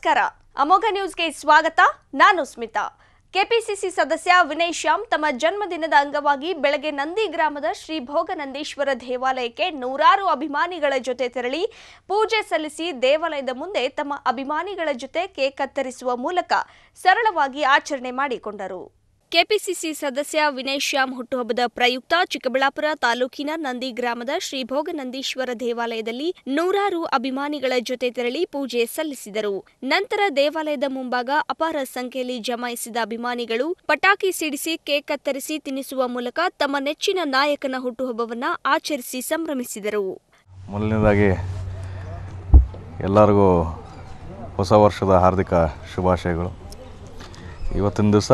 ನಮಸ್ಕಾರ ಅಮೋಘ ನ್ಯೂಸ್ಗೆ ಸ್ವಾಗತ ನಾನು ಸ್ಮಿತಾ ಕೆಪಿಸಿಸಿ ಸದಸ್ಯ ವಿನಯ್ ಶ್ಯಾಮ್ ತಮ್ಮ ಜನ್ಮದಿನದ ಅಂಗವಾಗಿ ಬೆಳಗ್ಗೆ ನಂದಿ ಗ್ರಾಮದ ಶ್ರೀ ಭೋಗನಂದೀಶ್ವರ ದೇವಾಲಯಕ್ಕೆ ನೂರಾರು ಅಭಿಮಾನಿಗಳ ಜೊತೆ ತೆರಳಿ ಪೂಜೆ ಸಲ್ಲಿಸಿ ದೇವಾಲಯದ ಮುಂದೆ ತಮ್ಮ ಅಭಿಮಾನಿಗಳ ಜೊತೆ ಕೇಕ್ ಕತ್ತರಿಸುವ ಮೂಲಕ ಸರಳವಾಗಿ ಆಚರಣೆ ಮಾಡಿಕೊಂಡರು ಕೆಪಿಸಿಸಿ ಸದಸ್ಯ ವಿನಯ್ ಶ್ಯಾಮ್ ಹುಟ್ಟುಹಬ್ಬದ ಪ್ರಯುಕ್ತ ಚಿಕ್ಕಬಳ್ಳಾಪುರ ತಾಲೂಕಿನ ನಂದಿ ಗ್ರಾಮದ ಶ್ರೀ ಭೋಗನಂದೀಶ್ವರ ದೇವಾಲಯದಲ್ಲಿ ನೂರಾರು ಅಭಿಮಾನಿಗಳ ಜೊತೆ ತೆರಳಿ ಪೂಜೆ ಸಲ್ಲಿಸಿದರು ನಂತರ ದೇವಾಲಯದ ಮುಂಭಾಗ ಅಪಾರ ಸಂಖ್ಯೆಯಲ್ಲಿ ಜಮಾಯಿಸಿದ ಅಭಿಮಾನಿಗಳು ಪಟಾಕಿ ಸಿಡಿಸಿ ಕೇಕ್ ಕತ್ತರಿಸಿ ತಿನ್ನಿಸುವ ಮೂಲಕ ತಮ್ಮ ನೆಚ್ಚಿನ ನಾಯಕನ ಹುಟ್ಟುಹಬ್ಬವನ್ನ ಆಚರಿಸಿ ಸಂಭ್ರಮಿಸಿದರು ಮೊದಲನೇದಾಗಿ ಎಲ್ಲರಿಗೂ ಹೊಸ ವರ್ಷದ ಹಾರ್ದಿಕ ಶುಭಾಶಯಗಳು ಇವತ್ತಿನ ದಿವಸ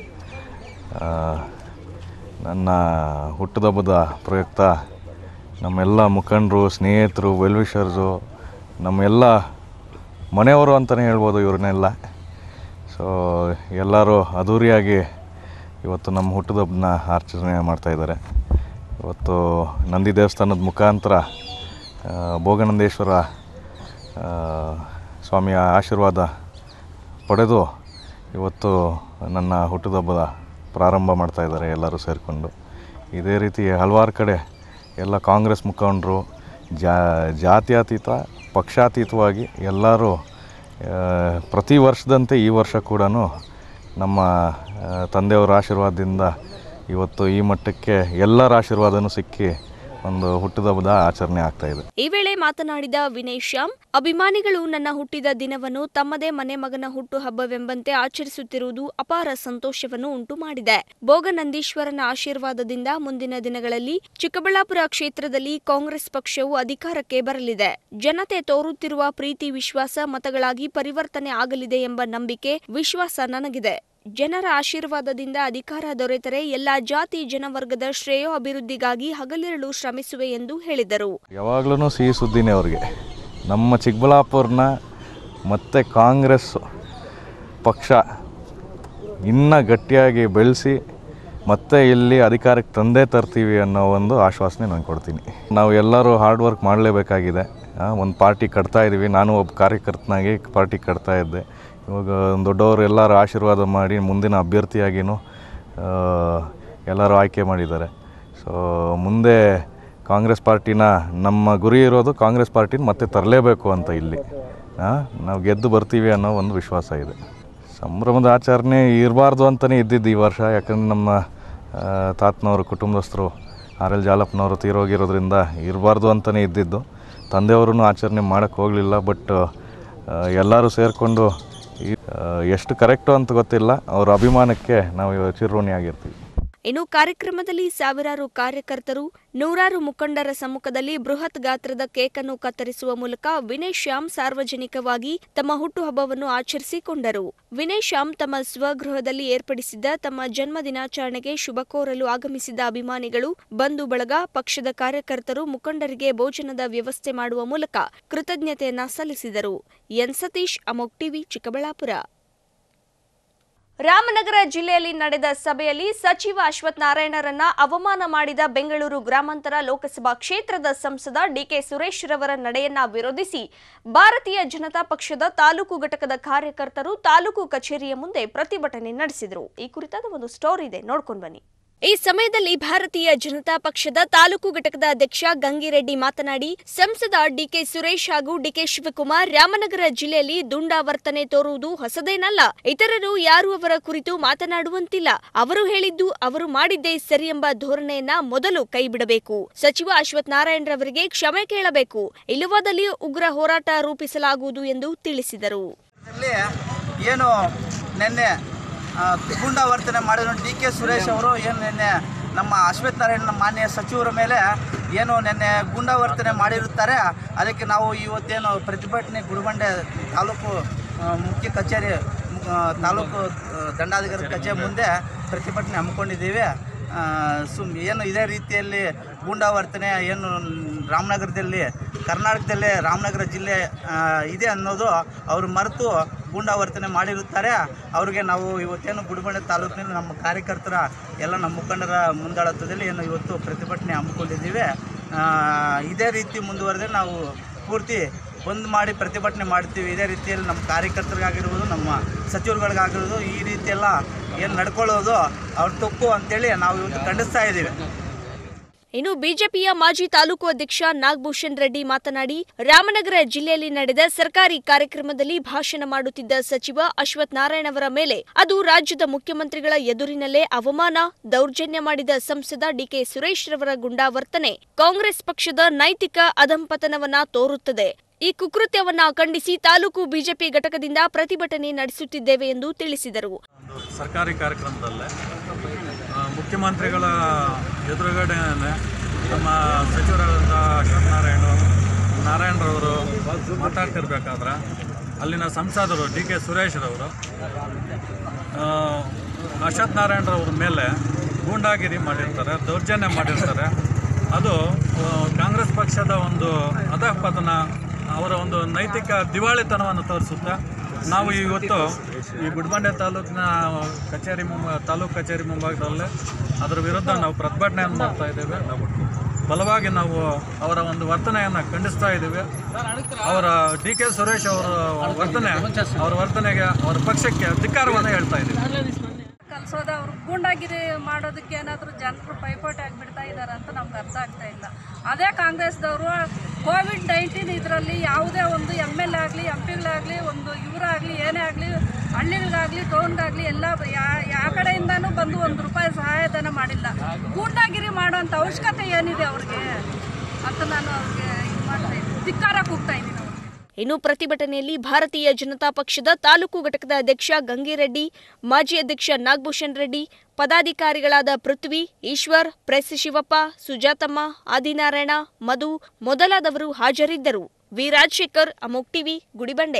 ನನ್ನ ಹುಟ್ಟುಹಬ್ಬದ ಪ್ರಯುಕ್ತ ನಮ್ಮೆಲ್ಲ ಮುಖಂಡರು ಸ್ನೇಹಿತರು ವೆಲ್ವಿಷರ್ಸು ನಮ್ಮೆಲ್ಲ ಮನೆಯವರು ಅಂತಲೇ ಹೇಳ್ಬೋದು ಇವ್ರನ್ನೆಲ್ಲ ಸೊ ಎಲ್ಲರೂ ಅದ್ಧೂರಿಯಾಗಿ ಇವತ್ತು ನಮ್ಮ ಹುಟ್ಟುಹಬ್ಬನ ಆಚರಣೆ ಮಾಡ್ತಾಯಿದ್ದಾರೆ ಇವತ್ತು ನಂದಿ ದೇವಸ್ಥಾನದ ಮುಖಾಂತರ ಆ, ಭೋಗನಂದೇಶ್ವರ ಆ, ಸ್ವಾಮಿಯ ಆಶೀರ್ವಾದ ಪಡೆದು ಇವತ್ತು ನನ್ನ ಹುಟ್ಟುಹಬ್ಬದ ಪ್ರಾರಂಭ ಮಾಡ್ತಾ ಇದ್ದಾರೆ ಎಲ್ಲರೂ ಸೇರಿಕೊಂಡು ಇದೇ ರೀತಿ ಹಲವಾರು ಕಡೆ ಎಲ್ಲ ಕಾಂಗ್ರೆಸ್ ಮುಖಂಡರು ಜಾ ಜಾತ್ಯತೀತ ಪಕ್ಷಾತೀತವಾಗಿ ಎಲ್ಲರೂ ಆ, ಪ್ರತಿ ವರ್ಷದಂತೆ ಈ ವರ್ಷ ಕೂಡ ನಮ್ಮ ಆ, ತಂದೆಯವರ ಆಶೀರ್ವಾದದಿಂದ ಇವತ್ತು ಈ ಮಟ್ಟಕ್ಕೆ ಎಲ್ಲರ ಆಶೀರ್ವಾದನೂ ಸಿಕ್ಕಿ ಒಂದು ಹುಟ್ಟುಹಬ್ಬದ ಆಚರಣೆ ಆಗ್ತಾ ಇದೆ ಈ ವೇಳೆ ಮಾತನಾಡಿದ ವಿನಯ್ ಶ್ಯಾಮ್ ಅಭಿಮಾನಿಗಳು ನನ್ನ ಹುಟ್ಟಿದ ದಿನವನ್ನು ತಮ್ಮದೇ ಮನೆ ಮಗನ ಹುಟ್ಟುಹಬ್ಬವೆಂಬಂತೆ ಆಚರಿಸುತ್ತಿರುವುದು ಅಪಾರ ಸಂತೋಷವನ್ನು ಉಂಟು ಮಾಡಿದೆ ಭೋಗನಂದೀಶ್ವರನ ಆಶೀರ್ವಾದದಿಂದ ಮುಂದಿನ ದಿನಗಳಲ್ಲಿ ಚಿಕ್ಕಬಳ್ಳಾಪುರ ಕ್ಷೇತ್ರದಲ್ಲಿ ಕಾಂಗ್ರೆಸ್ ಪಕ್ಷವು ಅಧಿಕಾರಕ್ಕೆ ಬರಲಿದೆ ಜನತೆ ತೋರುತ್ತಿರುವ ಪ್ರೀತಿ ವಿಶ್ವಾಸ ಮತಗಳಾಗಿ ಪರಿವರ್ತನೆ ಆಗಲಿದೆ ಎಂಬ ನಂಬಿಕೆ ವಿಶ್ವಾಸ ನನಗಿದೆ ಜನರ ಆಶೀರ್ವಾದದಿಂದ ಅಧಿಕಾರ ದೊರೆತರೆ ಎಲ್ಲಾ ಜಾತಿ ಜನವರ್ಗದ ಶ್ರೇಯೋ ಅಭಿವೃದ್ಧಿಗಾಗಿ ಹಗಲಿರುಳು ಶ್ರಮಿಸುವೆ ಎಂದು ಹೇಳಿದರು ಯಾವಾಗ್ಲೂ ಸಿಹಿ ಸುದ್ದಿನೇ ಅವ್ರಿಗೆ ನಮ್ಮ ಚಿಕ್ಕಬಳ್ಳಾಪುರನ ಮತ್ತೆ ಕಾಂಗ್ರೆಸ್ ಪಕ್ಷ ಇನ್ನೂ ಗಟ್ಟಿಯಾಗಿ ಬೆಳೆಸಿ ಮತ್ತೆ ಇಲ್ಲಿ ಅಧಿಕಾರಕ್ಕೆ ತಂದೇ ತರ್ತೀವಿ ಅನ್ನೋ ಒಂದು ಆಶ್ವಾಸನೆ ನಾನು ಕೊಡ್ತೀನಿ ನಾವು ಎಲ್ಲರೂ ಹಾರ್ಡ್ ವರ್ಕ್ ಮಾಡಲೇಬೇಕಾಗಿದೆ ಒಂದು ಪಾರ್ಟಿ ಕಟ್ತಾ ಇದ್ದೀವಿ ನಾನು ಒಬ್ಬ ಕಾರ್ಯಕರ್ತನಾಗಿ ಪಾರ್ಟಿ ಕಟ್ತಾ ಇದ್ದೆ ಇವಾಗ ದೊಡ್ಡವರು ಎಲ್ಲರೂ ಆಶೀರ್ವಾದ ಮಾಡಿ ಮುಂದಿನ ಅಭ್ಯರ್ಥಿಯಾಗಿನೂ ಆ, ಎಲ್ಲರೂ ಆಯ್ಕೆ ಮಾಡಿದ್ದಾರೆ ಸೊ ಮುಂದೆ ಕಾಂಗ್ರೆಸ್ ಪಾರ್ಟಿನ ನಮ್ಮ ಗುರಿ ಇರೋದು ಕಾಂಗ್ರೆಸ್ ಪಾರ್ಟಿನ ಮತ್ತೆ ತರಲೇಬೇಕು ಅಂತ ಇಲ್ಲಿ ಆ, ನಾವು ಗೆದ್ದು ಬರ್ತೀವಿ ಅನ್ನೋ ಒಂದು ವಿಶ್ವಾಸ ಇದೆ ಸಂಭ್ರಮದ ಆಚರಣೆ ಇರಬಾರ್ದು ಅಂತಲೇ ಇದ್ದಿದ್ದು ಈ ವರ್ಷ ಯಾಕಂದ್ರೆ ನಮ್ಮ ಆ, ತಾತನವರು ಕುಟುಂಬಸ್ಥರು ಆರ್ ಎಲ್ ಜಾಲಪ್ಪನವರು ತೀರೋಗಿರೋದ್ರಿಂದ ಇರಬಾರ್ದು ಅಂತಲೇ ಇದ್ದಿದ್ದು ತಂದೆಯವರು ಆಚರಣೆ ಮಾಡೋಕ್ಕೆ ಹೋಗಲಿಲ್ಲ ಬಟ್ ಎಲ್ಲರೂ ಸೇರಿಕೊಂಡು ಎಷ್ಟು ಕರೆಕ್ಟು ಅಂತ ಗೊತ್ತಿಲ್ಲ ಅವ್ರ ಅಭಿಮಾನಕ್ಕೆ ನಾವು ಚಿರಋಣಿಯಾಗಿರ್ತೀವಿ ಇನ್ನು ಕಾರ್ಯಕ್ರಮದಲ್ಲಿ ಸಾವಿರಾರು ಕಾರ್ಯಕರ್ತರು ನೂರಾರು ಮುಖಂಡರ ಸಮ್ಮುಖದಲ್ಲಿ ಬೃಹತ್ ಗಾತ್ರದ ಕೇಕ್ ಅನ್ನು ಕತ್ತರಿಸುವ ಮೂಲಕ ವಿನಯ್ ಶ್ಯಾಮ್ ಸಾರ್ವಜನಿಕವಾಗಿ ತಮ್ಮ ಹುಟ್ಟುಹಬ್ಬವನ್ನು ಆಚರಿಸಿಕೊಂಡರು ವಿನಯ್ ಶ್ಯಾಮ್ ತಮ್ಮ ಸ್ವಗೃಹದಲ್ಲಿ ಏರ್ಪಡಿಸಿದ್ದ ತಮ್ಮ ಜನ್ಮ ದಿನಾಚರಣೆಗೆ ಶುಭ ಕೋರಲು ಆಗಮಿಸಿದ ಅಭಿಮಾನಿಗಳು ಬಂಧು ಬಳಗ ಪಕ್ಷದ ಕಾರ್ಯಕರ್ತರು ಮುಖಂಡರಿಗೆ ಭೋಜನದ ವ್ಯವಸ್ಥೆ ಮಾಡುವ ಮೂಲಕ ಕೃತಜ್ಞತೆಯನ್ನ ಸಲ್ಲಿಸಿದರು ಎನ್ ಸತೀಶ್ ಅಮೋಕ್ ಟಿವಿ ಚಿಕ್ಕಬಳ್ಳಾಪುರ ರಾಮನಗರ ಜಿಲ್ಲೆಯಲ್ಲಿ ನಡೆದ ಸಭೆಯಲ್ಲಿ ಸಚಿವ ಅಶ್ವಥ್ ನಾರಾಯಣರನ್ನ ಅವಮಾನ ಮಾಡಿದ ಬೆಂಗಳೂರು ಗ್ರಾಮಾಂತರ ಲೋಕಸಭಾ ಕ್ಷೇತ್ರದ ಸಂಸದ ಡಿಕೆ ಸುರೇಶ್ ರವರ ನಡೆಯನ್ನ ವಿರೋಧಿಸಿ ಭಾರತೀಯ ಜನತಾ ಪಕ್ಷದ ತಾಲೂಕು ಘಟಕದ ಕಾರ್ಯಕರ್ತರು ತಾಲೂಕು ಕಚೇರಿಯ ಮುಂದೆ ಪ್ರತಿಭಟನೆ ನಡೆಸಿದರು ಈ ಕುರಿತಾದ ಒಂದು ಸ್ಟೋರಿ ಇದೆ ನೋಡ್ಕೊಂಡು ಬನ್ನಿ ಈ ಸಮಯದಲ್ಲಿ ಭಾರತೀಯ ಜನತಾ ಪಕ್ಷದ ತಾಲೂಕು ಘಟಕದ ಅಧ್ಯಕ್ಷ ಗಂಗಿರೆಡ್ಡಿ ಮಾತನಾಡಿ ಸಂಸದ ಡಿಕೆ ಸುರೇಶ್ ಹಾಗೂ ಡಿಕೆ ಶಿವಕುಮಾರ್ ರಾಮನಗರ ಜಿಲ್ಲೆಯಲ್ಲಿ ದುಂಡಾವರ್ತನೆ ತೋರುವುದು ಹೊಸದೇನಲ್ಲ ಇತರರು ಯಾರು ಅವರ ಕುರಿತು ಮಾತನಾಡುವಂತಿಲ್ಲ ಅವರು ಹೇಳಿದ್ದು ಅವರು ಮಾಡಿದ್ದೇ ಸರಿ ಎಂಬ ಧೋರಣೆಯನ್ನ ಮೊದಲು ಕೈಬಿಡಬೇಕು ಸಚಿವ ಅಶ್ವಥ್ ನಾರಾಯಣ್ ರವರಿಗೆ ಕ್ಷಮೆ ಕೇಳಬೇಕು ಇಲ್ಲವಾದಲ್ಲಿ ಉಗ್ರ ಹೋರಾಟ ರೂಪಿಸಲಾಗುವುದು ಎಂದು ತಿಳಿಸಿದರು ಇಲ್ಲಿ ಏನು ನಿನ್ನೆ ಆ, ಗೂಂಡಾವರ್ತನೆ ಮಾಡಿರೋ ಡಿ ಕೆ ಸುರೇಶ್ ಅವರು ಏನು ನಿನ್ನೆ ನಮ್ಮ ಅಶ್ವಥ್ ನಾರಾಯಣ ಮಾನ್ಯ ಸಚಿವರ ಮೇಲೆ ಏನು ನಿನ್ನೆ ಗೂಂಡಾವರ್ತನೆ ಮಾಡಿರುತ್ತಾರೆ ಅದಕ್ಕೆ ನಾವು ಇವತ್ತೇನು ಪ್ರತಿಭಟನೆ ಗುರುಬಂಡೆ ತಾಲೂಕು ಆ, ಮುಖ್ಯ ಕಚೇರಿ ಆ, ತಾಲೂಕು ಆ, ದಂಡಾಧಿಕಾರಿ ಕಚೇರಿ ಮುಂದೆ ಪ್ರತಿಭಟನೆ ಹಮ್ಮಿಕೊಂಡಿದ್ದೀವಿ ಆ, ಸುಮ್ ಏನು ಇದೇ ರೀತಿಯಲ್ಲಿ ಗೂಂಡಾವರ್ತನೆ ಏನು ರಾಮನಗರದಲ್ಲಿ ಕರ್ನಾಟಕದಲ್ಲೇ ರಾಮನಗರ ಜಿಲ್ಲೆ ಆ, ಇದೆ ಅನ್ನೋದು ಅವರು ಮರೆತು ಗೂಂಡಾವರ್ತನೆ ಮಾಡಿರುತ್ತಾರೆ ಅವ್ರಿಗೆ ನಾವು ಇವತ್ತೇನು ಗುಡಿಬಂಡೆ ತಾಲೂಕಿನಲ್ಲಿ ನಮ್ಮ ಕಾರ್ಯಕರ್ತರ ಎಲ್ಲ ನಮ್ಮ ಮುಖಂಡರ ಮುಂದಾಳತ್ವದಲ್ಲಿ ಏನು ಇವತ್ತು ಪ್ರತಿಭಟನೆ ಹಮ್ಮಿಕೊಂಡಿದ್ದೀವಿ ಆ, ಇದೇ ರೀತಿ ಮುಂದುವರೆದ್ರೆ ನಾವು ಪೂರ್ತಿ ಬಂದ್ ಮಾಡಿ ಪ್ರತಿಭಟನೆ ಮಾಡ್ತೀವಿ ಇದೇ ರೀತಿಯಲ್ಲಿ ನಮ್ಮ ಕಾರ್ಯಕರ್ತರಿಗಾಗಿರ್ಬೋದು ನಮ್ಮ ಸಚಿವರುಗಳಿಗಾಗಿರ್ಬೋದು ಈ ರೀತಿಯೆಲ್ಲ ಏನು ನಡ್ಕೊಳ್ಳೋದು ಅವ್ರ ತಪ್ಪು ಅಂತೇಳಿ ನಾವು ಇವತ್ತು ಖಂಡಿಸ್ತಾ ಇದ್ದೀವಿ ಇನ್ನು ಬಿಜೆಪಿಯ ಮಾಜಿ ತಾಲೂಕು ಅಧ್ಯಕ್ಷ ನಾಗಭೂಷಣ್ ರೆಡ್ಡಿ ಮಾತನಾಡಿ ರಾಮನಗರ ಜಿಲ್ಲೆಯಲ್ಲಿ ನಡೆದ ಸರ್ಕಾರಿ ಕಾರ್ಯಕ್ರಮದಲ್ಲಿ ಭಾಷಣ ಮಾಡುತ್ತಿದ್ದ ಸಚಿವ ಅಶ್ವಥ್ ನಾರಾಯಣ್ ಅವರ ಮೇಲೆ ಅದು ರಾಜ್ಯದ ಮುಖ್ಯಮಂತ್ರಿಗಳ ಎದುರಿನಲ್ಲೇ ಅವಮಾನ ದೌರ್ಜನ್ಯ ಮಾಡಿದ ಸಂಸದ ಡಿಕೆ ಸುರೇಶ್ ರವರ ಗುಂಡಾವರ್ತನೆ ಕಾಂಗ್ರೆಸ್ ಪಕ್ಷದ ನೈತಿಕ ಅಧಂಪತನವನ್ನ ತೋರುತ್ತದೆ ಈ ಕುಕೃತ್ಯವನ್ನ ಖಂಡಿಸಿ ತಾಲೂಕು ಬಿಜೆಪಿ ಘಟಕದಿಂದ ಪ್ರತಿಭಟನೆ ನಡೆಸುತ್ತಿದ್ದೇವೆ ಎಂದು ತಿಳಿಸಿದರು ಒಂದು ಸರ್ಕಾರಿ ಕಾರ್ಯಕ್ರಮದಲ್ಲೇ ಆ, ಮುಖ್ಯಮಂತ್ರಿಗಳ ಎದುರುಗಡೆ ನಮ್ಮ ಸಚಿವರಾದಂಥ ಅಶ್ವಥ್ ನಾರಾಯಣ ನಾರಾಯಣರವರು ಮಾತಾಡ್ತಿರ್ಬೇಕಾದ್ರೆ ಅಲ್ಲಿನ ಸಂಸದರು ಡಿ ಕೆ ಸುರೇಶ್ರವರು ಆ, ಅಶ್ವಥ್ ನಾರಾಯಣರವ್ರ ಮೇಲೆ ಗೂಂಡಾಗಿರಿ ಮಾಡಿರ್ತಾರೆ ದೌರ್ಜನ್ಯ ಮಾಡಿರ್ತಾರೆ ಅದು ಆ, ಕಾಂಗ್ರೆಸ್ ಪಕ್ಷದ ಒಂದು ಅಧಃಪತನ ಅವರ ಒಂದು ನೈತಿಕ ದಿವಾಳಿತನವನ್ನು ತೋರಿಸುತ್ತೆ ನಾವು ಇವತ್ತು ಈ ಗುಡ್ಬಂಡೆ ತಾಲೂಕಿನ ಕಚೇರಿ ಮುಂಬ ತಾಲೂಕು ಕಚೇರಿ ಮುಂಭಾಗದಲ್ಲೇ ಅದರ ವಿರುದ್ಧ ನಾವು ಪ್ರತಿಭಟನೆಯನ್ನು ಮಾಡ್ತಾ ಇದ್ದೇವೆ ಬಲವಾಗಿ ನಾವು ಅವರ ಒಂದು ವರ್ತನೆಯನ್ನು ಖಂಡಿಸ್ತಾ ಇದ್ದೀವಿ ಅವರ ಡಿ ಕೆ ಸುರೇಶ್ ಅವರ ವರ್ತನೆ ಅವರ ವರ್ತನೆಗೆ ಅವರ ಪಕ್ಷಕ್ಕೆ ಧಿಕ್ಕಾರವನ್ನು ಹೇಳ್ತಾ ಇದ್ದೀವಿ ಕಲ್ಸೋದು ಅವ್ರು ಗೂಂಡಾಗಿರಿ ಮಾಡೋದಕ್ಕೆ ಏನಾದರೂ ಜನರು ಪೈಪೋಟಿ ಆಗಿಬಿಡ್ತಾ ಇದ್ದಾರೆ ಅಂತ ನಮ್ಗೆ ಅರ್ಥ ಆಗ್ತಾ ಇಲ್ಲ ಅದೇ ಕಾಂಗ್ರೆಸ್ದವರು ಕೋವಿಡ್ ನೈನ್ಟೀನ್ ಇದರಲ್ಲಿ ಯಾವುದೇ ಒಂದು ಎಮ್ ಎಲ್ ಆಗಲಿ ಎಂ ಪಿಗಳಾಗಲಿ ಒಂದು ಇವರಾಗಲಿ ಏನೇ ಆಗಲಿ ಹಳ್ಳಿಗಳಿಗಾಗಲಿ ಟೌನ್ಗಾಗಲಿ ಎಲ್ಲ ಯಾ- ಯಾವ ಕಡೆಯಿಂದನೂ ಬಂದು ಒಂದು ರೂಪಾಯಿ ಸಹಾಯಧನ ಮಾಡಿಲ್ಲ ಗೂಂಡಾಗಿರಿ ಮಾಡೋಂಥ ಅವಶ್ಯಕತೆ ಏನಿದೆ ಅವ್ರಿಗೆ ಅಂತ ನಾನು ಅವ್ರಿಗೆ ಇದು ಮಾಡ್ತಾ ಇದ್ದೀನಿ ಧಿಕ್ಕಾರ ಕೂಗ್ತಾ ಇದ್ದೀನಿ ಅವ್ರಿಗೆ ಇನ್ನು ಪ್ರತಿಭಟನೆಯಲ್ಲಿ ಭಾರತೀಯ ಜನತಾ ಪಕ್ಷದ ತಾಲೂಕು ಘಟಕದ ಅಧ್ಯಕ್ಷ ಗಂಗಿರೆಡ್ಡಿ ಮಾಜಿ ಅಧ್ಯಕ್ಷ ನಾಗಭೂಷಣ್ ರೆಡ್ಡಿ ಪದಾಧಿಕಾರಿಗಳಾದ ಪೃಥ್ವಿ ಈಶ್ವರ್ ಪ್ರೆಸ್ ಶಿವಪ್ಪ ಸುಜಾತಮ್ಮ ಆದಿನಾರಾಯಣ ಮಧು ಮೊದಲಾದವರು ಹಾಜರಿದ್ದರು ವಿ ರಾಜಶೇಖರ್ ಅಮೋಕ್ ಟಿವಿ ಗುಡಿಬಂಡೆ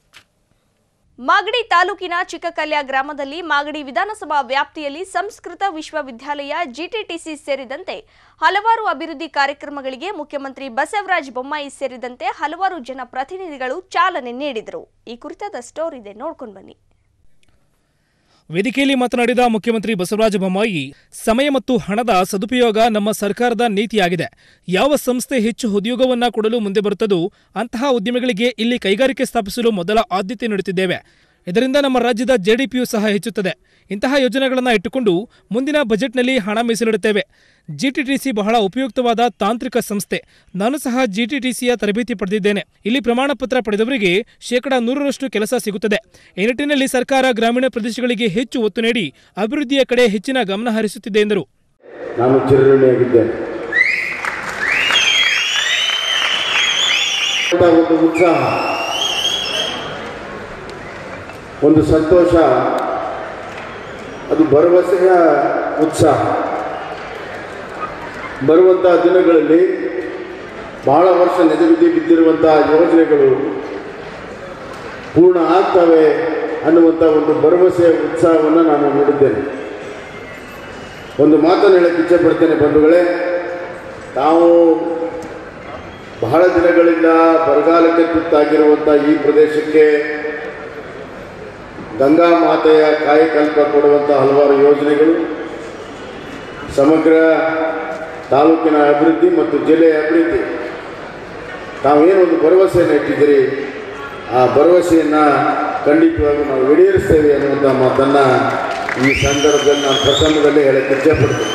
ಮಾಗಡಿ ತಾಲೂಕಿನ ಚಿಕ್ಕಕಲ್ಯ ಗ್ರಾಮದಲ್ಲಿ ಮಾಗಡಿ ವಿಧಾನಸಭಾ ವ್ಯಾಪ್ತಿಯಲ್ಲಿ ಸಂಸ್ಕೃತ ವಿಶ್ವವಿದ್ಯಾಲಯ ಜಿಟಿಟಿಸಿ ಸೇರಿದಂತೆ ಹಲವಾರು ಅಭಿವೃದ್ಧಿ ಕಾರ್ಯಕ್ರಮಗಳಿಗೆ ಮುಖ್ಯಮಂತ್ರಿ ಬಸವರಾಜ ಬೊಮ್ಮಾಯಿ ಸೇರಿದಂತೆ ಹಲವಾರು ಜನಪ್ರತಿನಿಧಿಗಳು ಚಾಲನೆ ನೀಡಿದರು ಈ ಕುರಿತಾದ ಸ್ಟೋರ್ ಇದೆ ನೋಡ್ಕೊಂಡು ಬನ್ನಿ ವೇದಿಕೆಯಲ್ಲಿ ಮಾತನಾಡಿದ ಮುಖ್ಯಮಂತ್ರಿ ಬಸವರಾಜ ಬೊಮ್ಮಾಯಿ ಸಮಯ ಮತ್ತು ಹಣದ ಸದುಪಯೋಗ ನಮ್ಮ ಸರ್ಕಾರದ ನೀತಿಯಾಗಿದೆ ಯಾವ ಸಂಸ್ಥೆ ಹೆಚ್ಚು ಉದ್ಯೋಗವನ್ನ ಕೊಡಲು ಮುಂದೆ ಬರುತ್ತದೋ ಅಂತಹ ಉದ್ಯಮಿಗಳಿಗೆ ಇಲ್ಲಿ ಕೈಗಾರಿಕೆ ಸ್ಥಾಪಿಸಲು ಮೊದಲ ಆದ್ಯತೆ ನೀಡುತ್ತಿದ್ದೇವೆ ಇದರಿಂದ ನಮ್ಮ ರಾಜ್ಯದ ಜೆಡಿಪಿಯು ಸಹ ಹೆಚ್ಚುತ್ತದೆ ಇಂತಹ ಯೋಜನೆಗಳನ್ನು ಇಟ್ಟುಕೊಂಡು ಮುಂದಿನ ಬಜೆಟ್ನಲ್ಲಿ ಹಣ ಮೀಸಲಿಡುತ್ತೇವೆ ಜಿಟಿಟಿಸಿ ಬಹಳ ಉಪಯುಕ್ತವಾದ ತಾಂತ್ರಿಕ ಸಂಸ್ಥೆ ನಾನು ಸಹ ಜಿಟಿಟಿಸಿಯ ತರಬೇತಿ ಪಡೆದಿದ್ದೇನೆ ಇಲ್ಲಿ ಪ್ರಮಾಣ ಪತ್ರ ಪಡೆದವರಿಗೆ ಶೇಕಡಾ ನೂರರಷ್ಟು ಕೆಲಸ ಸಿಗುತ್ತದೆ ಈ ನಿಟ್ಟಿನಲ್ಲಿ ಸರ್ಕಾರ ಗ್ರಾಮೀಣ ಪ್ರದೇಶಗಳಿಗೆ ಹೆಚ್ಚು ಒತ್ತು ನೀಡಿ ಅಭಿವೃದ್ಧಿಯ ಕಡೆ ಹೆಚ್ಚಿನ ಗಮನ ಹರಿಸುತ್ತಿದೆ ಎಂದರು ನಾನು ಚಿರಋಣಿಯಾಗಿದ್ದೇನೆ ಒಂದು ಉತ್ಸಾಹ ಒಂದು ಸಂತೋಷ ಅದು ಭರವಸೆಯ ಉತ್ಸಾಹ ಬರುವಂತಹ ದಿನಗಳಲ್ಲಿ ಬಹಳ ವರ್ಷ ನೆನೆಗುದಿ ಬಿದ್ದಿರುವಂತಹ ಯೋಜನೆಗಳು ಪೂರ್ಣ ಆಗ್ತವೆ ಅನ್ನುವಂಥ ಒಂದು ಭರವಸೆಯ ಉತ್ಸಾಹವನ್ನು ನಾನು ನೋಡಿದ್ದೇನೆ ಒಂದು ಮಾತನ್ನು ಹೇಳಕ್ಕೆ ಇಚ್ಛೆ ಪಡ್ತೇನೆ ಬಂಧುಗಳೇ ತಾವು ಬಹಳ ದಿನಗಳಿಂದ ಬರಗಾಲಕ್ಕೆ ತುತ್ತಾಗಿರುವಂಥ ಈ ಪ್ರದೇಶಕ್ಕೆ ಗಂಗಾ ಮಾತೆಯ ಕಾಯಕಲ್ಪ ಕೊಡುವಂಥ ಹಲವಾರು ಯೋಜನೆಗಳು ಸಮಗ್ರ ತಾಲೂಕಿನ ಅಭಿವೃದ್ಧಿ ಮತ್ತು ಜಿಲ್ಲೆಯ ಅಭಿವೃದ್ಧಿ ತಾವೇನು ಒಂದು ಭರವಸೆಯನ್ನು ಇಟ್ಟಿದ್ದೀರಿ ಆ ಭರವಸೆಯನ್ನು ಖಂಡಿತವಾಗಿ ನಾವು ಈಡೇರಿಸ್ತೇವೆ ಅನ್ನುವಂಥ ಮಾತನ್ನು ಈ ಸಂದರ್ಭದಲ್ಲಿ ನಾನು ಪ್ರಸಂಗದಲ್ಲಿ ಹೇಳಕ್ಕೆ ಇಚ್ಛೆಪಡ್ತೇನೆ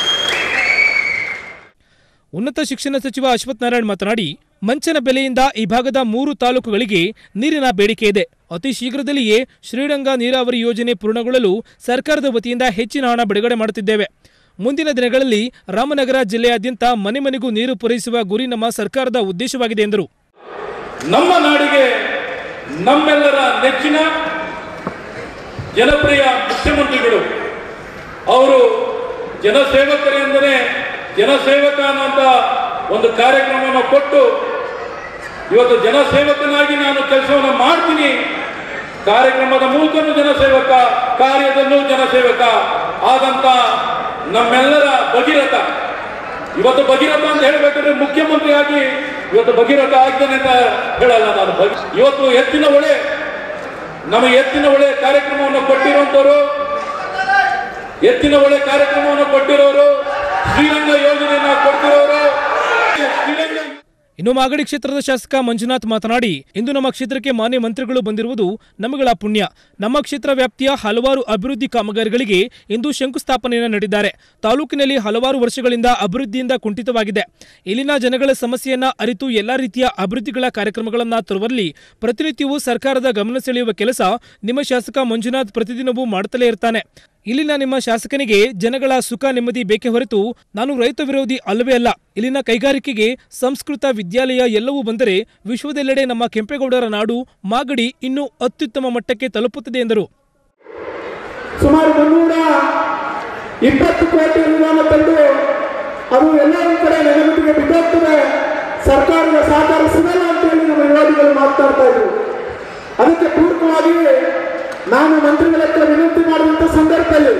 ಉನ್ನತ ಶಿಕ್ಷಣ ಸಚಿವ ಅಶ್ವಥ್ ನಾರಾಯಣ್ ಮಾತನಾಡಿ ಮಂಚನ ಬೆಲೆಯಿಂದ ಈ ಭಾಗದ ಮೂರು ತಾಲೂಕುಗಳಿಗೆ ನೀರಿನ ಬೇಡಿಕೆ ಇದೆ ಅತಿ ಶೀಘ್ರದಲ್ಲಿಯೇ ಶ್ರೀರಂಗ ನೀರಾವರಿ ಯೋಜನೆ ಪೂರ್ಣಗೊಳ್ಳಲು ಸರ್ಕಾರದ ವತಿಯಿಂದ ಹೆಚ್ಚಿನ ಹಣ ಬಿಡುಗಡೆ ಮಾಡುತ್ತಿದ್ದೇವೆ ಮುಂದಿನ ದಿನಗಳಲ್ಲಿ ರಾಮನಗರ ಜಿಲ್ಲೆಯಾದ್ಯಂತ ಮನೆ ಮನೆಗೂ ನೀರು ಪೂರೈಸುವ ಗುರಿ ನಮ್ಮ ಸರ್ಕಾರದ ಉದ್ದೇಶವಾಗಿದೆ ಎಂದರು ನಮ್ಮ ನಾಡಿಗೆ ನಮ್ಮೆಲ್ಲರ ನೆಚ್ಚಿನ ಜನಪ್ರಿಯ ಮುಖ್ಯಮಂತ್ರಿಗಳು ಅವರು ಜನಸೇವಕರೆಂದರೆ ಜನಸೇವಕ ಅನ್ನುವಂಥ ಒಂದು ಕಾರ್ಯಕ್ರಮವನ್ನು ಕೊಟ್ಟು ಇವತ್ತು ಜನಸೇವಕನಾಗಿ ನಾನು ಕೆಲಸವನ್ನು ಮಾಡ್ತೀನಿ ಕಾರ್ಯಕ್ರಮದ ಮೂಲಕನೂ ಜನಸೇವಕ ಕಾರ್ಯದಲ್ಲೂ ಜನಸೇವಕ ಆದಂತ ನಮ್ಮೆಲ್ಲರ ಭಗೀರಥ ಇವತ್ತು ಭಗೀರಥ ಅಂತ ಹೇಳ್ಬೇಕಾದ್ರೆ ಮುಖ್ಯಮಂತ್ರಿಯಾಗಿ ಇವತ್ತು ಭಗೀರಥ ಆಗ್ತಾನೆ ಅಂತ ಹೇಳಲ್ಲ ನಾನು ಭಗಿ- ಇವತ್ತು ಎತ್ತಿನ ಹೊಳೆ ನಮಗೆ ಎತ್ತಿನ ಹೊಳೆ ಕಾರ್ಯಕ್ರಮವನ್ನು ಕೊಟ್ಟಿರುವಂತವರು ಎತ್ತಿನ ಹೊಳೆ ಕಾರ್ಯಕ್ರಮವನ್ನು ಕೊಟ್ಟಿರೋರು ಶ್ರೀರಂಗ ಯೋಜನೆಯನ್ನ ಕೊಟ್ಟಿರೋರು ಶ್ರೀರಂಗ ಇನ್ನು ಮಾಗಡಿ ಕ್ಷೇತ್ರದ ಶಾಸಕ ಮಂಜುನಾಥ್ ಮಾತನಾಡಿ ಇಂದು ನಮ್ಮ ಕ್ಷೇತ್ರಕ್ಕೆ ಮಾನ್ಯ ಮಂತ್ರಿಗಳು ಬಂದಿರುವುದು ನಮಗಳ ಪುಣ್ಯ ನಮ್ಮ ಕ್ಷೇತ್ರ ವ್ಯಾಪ್ತಿಯ ಹಲವಾರು ಅಭಿವೃದ್ಧಿ ಕಾಮಗಾರಿಗಳಿಗೆ ಇಂದು ಶಂಕುಸ್ಥಾಪನೆಯನ್ನು ನೀಡಿದ್ದಾರೆ ತಾಲೂಕಿನಲ್ಲಿ ಹಲವಾರು ವರ್ಷಗಳಿಂದ ಅಭಿವೃದ್ಧಿಯಿಂದ ಕುಂಠಿತವಾಗಿದೆ ಇಲ್ಲಿನ ಜನಗಳ ಸಮಸ್ಯೆಯನ್ನ ಅರಿತು ಎಲ್ಲಾ ರೀತಿಯ ಅಭಿವೃದ್ಧಿಗಳ ಕಾರ್ಯಕ್ರಮಗಳನ್ನ ತರುವಲ್ಲಿ ಪ್ರತಿನಿತ್ಯವೂ ಸರ್ಕಾರದ ಗಮನ ಸೆಳೆಯುವ ಕೆಲಸ ನಿಮ್ಮ ಶಾಸಕ ಮಂಜುನಾಥ್ ಪ್ರತಿದಿನವೂ ಮಾಡುತ್ತಲೇ ಇರ್ತಾನೆ ಇಲ್ಲಿನ ನಿಮ್ಮ ಶಾಸಕನಿಗೆ ಜನಗಳ ಸುಖ ನೆಮ್ಮದಿ ಬೇಕೆ ಹೊರತು ನಾನು ರೈತ ವಿರೋಧಿ ಅಲ್ಲವೇ ಅಲ್ಲ ಇಲ್ಲಿನ ಕೈಗಾರಿಕೆಗೆ ಸಂಸ್ಕೃತ ವಿದ್ಯಾಲಯ ಎಲ್ಲವೂ ಬಂದರೆ ವಿಶ್ವದೆಲ್ಲೆಡೆ ನಮ್ಮ ಕೆಂಪೇಗೌಡರ ನಾಡು ಮಾಗಡಿ ಇನ್ನೂ ಅತ್ಯುತ್ತಮ ಮಟ್ಟಕ್ಕೆ ತಲುಪುತ್ತದೆ ಎಂದರು ಸುಮಾರು ಮುನ್ನೂರ ಇಪ್ಪತ್ತು ಕೋಟಿ ಅನುದಾನ ತಂದು ಅದು ಎಲ್ಲರ ಕಡೆ ನೆಲಗುತ್ತಿಗೆ ಬಿದ್ದೋಗ್ತದೆ ಸರ್ಕಾರದ ಸಹಕಾರ ಸಿಗಲ್ಲ ಅಂತೇಳಿ ನಮ್ಮ ವಿರೋಧಿಗಳು ಮಾತನಾಡ್ತಾ ಇದ್ರು ಅದಕ್ಕೆ ಪೂರಕವಾಗಿ ನಾನು ಮಂತ್ರಿಗಳ ಹತ್ರ ವಿನಂತಿ ಮಾಡಿದಂಥ ಸಂದರ್ಭದಲ್ಲಿ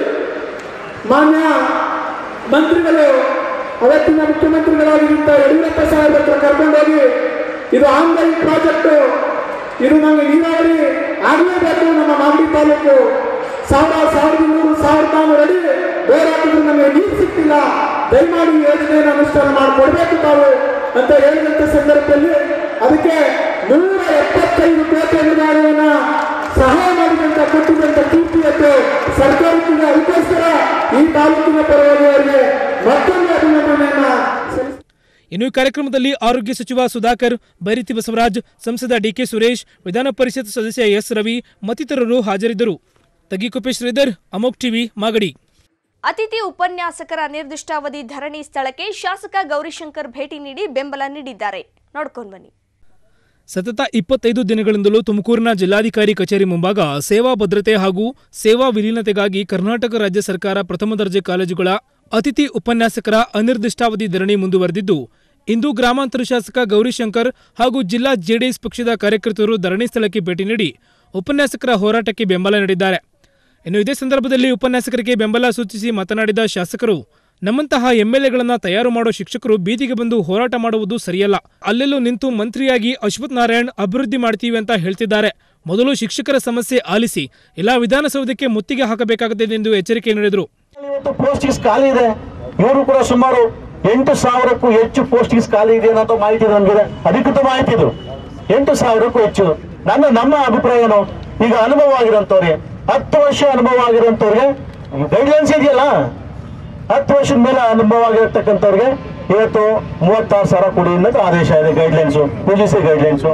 ಮಾನ್ಯ ಮಂತ್ರಿಗಳು ಅವತ್ತಿನ ಮುಖ್ಯಮಂತ್ರಿಗಳಾಗಿದ್ದಂಥ ಯಡಿಯೂರಪ್ಪ ಸಾಹೇಬ್ ಹತ್ರ ಕರ್ಕೊಂಡೋಗಿ ಇದು ಆನ್ಲೈನ್ ಪ್ರಾಜೆಕ್ಟು ಇದು ನಮಗೆ ನೀರಾವರಿ ಆಗಲೇಬೇಕು ನಮ್ಮ ಮಾಗಡಿ ತಾಲೂಕು ಸಾವಿರ ಸಾವಿರದ ಇನ್ನೂರು ಸಾವಿರದ ನಾನ್ನೂರು ಅಡಿ ಬೋರ್ ಹಾಕಿದ್ರು ನಮಗೆ ನೀರು ಸಿಕ್ತಿಲ್ಲ ದಯಮಾಡಿ ಈ ಯೋಜನೆಯನ್ನು ಅನುಷ್ಠಾನ ಮಾಡಿಕೊಡ್ಬೇಕು ತಾವು ಅಂತ ಹೇಳಿದಂಥ ಸಂದರ್ಭದಲ್ಲಿ ಅದಕ್ಕೆ ನೂರ ಎಪ್ಪತ್ತೈದು ಕೋಟಿ ಅನುದಾನವನ್ನ ಸಹಾಯ ಮಾಡಿದಂತ ಕೊಟ್ಟಿದ್ದಂತ ಕೀರ್ತಿಯತ್ತು ಸರ್ಕಾರಕ್ಕೆ ಅದಕ್ಕೋಸ್ಕರ ಈ ತಾಲೂಕಿನ ಪರವಾಗಿ ಅವರಿಗೆ ಮತ್ತೊಂದು ಅಭಿನಂದನೆಯನ್ನ ಸಲ್ಲಿಸ್ತೇನೆ. ಇನ್ನು ಈ ಕಾರ್ಯಕ್ರಮದಲ್ಲಿ ಆರೋಗ್ಯ ಸಚಿವ ಸುಧಾಕರ್ ಬೈರತಿ ಬಸವರಾಜ್ ಸಂಸದ ಡಿಕೆ ಸುರೇಶ್ ವಿಧಾನ ಪರಿಷತ್ ಸದಸ್ಯ ಎಸ್ ರವಿ ಮತ್ತಿತರರು ಹಾಜರಿದ್ದರು ತಗಿಕೊಪ್ಪೆ ಶ್ರೀಧರ್ ಅಮೋಕ್ ಟಿವಿ ಮಾಗಡಿ ಅತಿಥಿ ಉಪನ್ಯಾಸಕರ ನಿರ್ದಿಷ್ಟಾವಧಿ ಧರಣಿ ಸ್ಥಳಕ್ಕೆ ಶಾಸಕ ಗೌರಿಶಂಕರ್ ಭೇಟಿ ನೀಡಿ ಬೆಂಬಲ ನೀಡಿದ್ದಾರೆ ನೋಡ್ಕೊಂಡು ಬನ್ನಿ ಸತತ ಇಪ್ಪತ್ತೈದು ದಿನಗಳಿಂದಲೂ ತುಮಕೂರಿನ ಜಿಲ್ಲಾಧಿಕಾರಿ ಕಚೇರಿ ಮುಂಭಾಗ ಸೇವಾ ಭದ್ರತೆ ಹಾಗೂ ಸೇವಾ ವಿಲೀನತೆಗಾಗಿ ಕರ್ನಾಟಕ ರಾಜ್ಯ ಸರ್ಕಾರ ಪ್ರಥಮ ದರ್ಜೆ ಕಾಲೇಜುಗಳ ಅತಿಥಿ ಉಪನ್ಯಾಸಕರ ಅನಿರ್ದಿಷ್ಟಾವಧಿ ಧರಣಿ ಮುಂದುವರೆದಿದ್ದು ಇಂದು ಗ್ರಾಮಾಂತರ ಶಾಸಕ ಗೌರಿಶಂಕರ್ ಹಾಗೂ ಜಿಲ್ಲಾ ಜೆಡಿಎಸ್ ಪಕ್ಷದ ಕಾರ್ಯಕರ್ತರು ಧರಣಿ ಸ್ಥಳಕ್ಕೆ ಭೇಟಿ ನೀಡಿ ಉಪನ್ಯಾಸಕರ ಹೋರಾಟಕ್ಕೆ ಬೆಂಬಲ ನೀಡಿದ್ದಾರೆ ಇನ್ನು ಇದೇ ಸಂದರ್ಭದಲ್ಲಿ ಉಪನ್ಯಾಸಕರಿಗೆ ಬೆಂಬಲ ಸೂಚಿಸಿ ಮಾತನಾಡಿದ ಶಾಸಕರು ನಮ್ಮಂತಹ ಎಂಎಲ್ಎಗಳನ್ನ ತಯಾರು ಮಾಡೋ ಶಿಕ್ಷಕರು ಬೀದಿಗೆ ಬಂದು ಹೋರಾಟ ಮಾಡುವುದು ಸರಿಯಲ್ಲ ಅಲ್ಲೆಲ್ಲೂ ನಿಂತು ಮಂತ್ರಿಯಾಗಿ ಅಶ್ವಥ್ ನಾರಾಯಣ್ ಅಭಿವೃದ್ಧಿ ಮಾಡ್ತೀವಿ ಅಂತ ಹೇಳ್ತಿದ್ದಾರೆ ಮೊದಲು ಶಿಕ್ಷಕರ ಸಮಸ್ಯೆ ಆಲಿಸಿ ಇಲ್ಲ ವಿಧಾನಸೌಧಕ್ಕೆ ಮುತ್ತಿಗೆ ಹಾಕಬೇಕಾಗುತ್ತದೆ ಎಂದು ಎಚ್ಚರಿಕೆ ನೀಡಿದರು ಇವತ್ತು ಪೋಸ್ಟಿಂಗ್ಸ್ ಖಾಲಿ ಇದೆ ಇವರು ಕೂಡ ಸುಮಾರು ಎಂಟು ಸಾವಿರಕ್ಕೂ ಹೆಚ್ಚು ಪೋಸ್ಟಿಂಗ್ಸ್ ಖಾಲಿ ಇದೆ ಅನ್ನೋ ಮಾಹಿತಿ ನಮಗಿದೆ ಅಧಿಕೃತ ಮಾಹಿತಿ ಇದು ಎಂಟು ಸಾವಿರಕ್ಕೂ ಹೆಚ್ಚು ನನ್ನ ನಮ್ಮ ಅಭಿಪ್ರಾಯ ಏನು ಈಗ ಅನುಭವ ಆಗಿರೋಂಥವ್ರಿಗೆ ಹತ್ತು ವರ್ಷ ಅನುಭವ ಆಗಿರೋಂಥವ್ರಿಗೆ ಗೈಡ್ಲೈನ್ಸ್ ಇದೆಯಲ್ಲ ಹತ್ತು ವರ್ಷದ ಮೇಲೆ ಅನುಭವ ಆಗಿರತಕ್ಕಂಥವ್ರಿಗೆ ಇವತ್ತು ಮೂವತ್ತಾರು ಸಾವಿರ ಕೊಡಿ ಅನ್ನೋದು ಆದೇಶ ಇದೆ guidelines U G C guidelines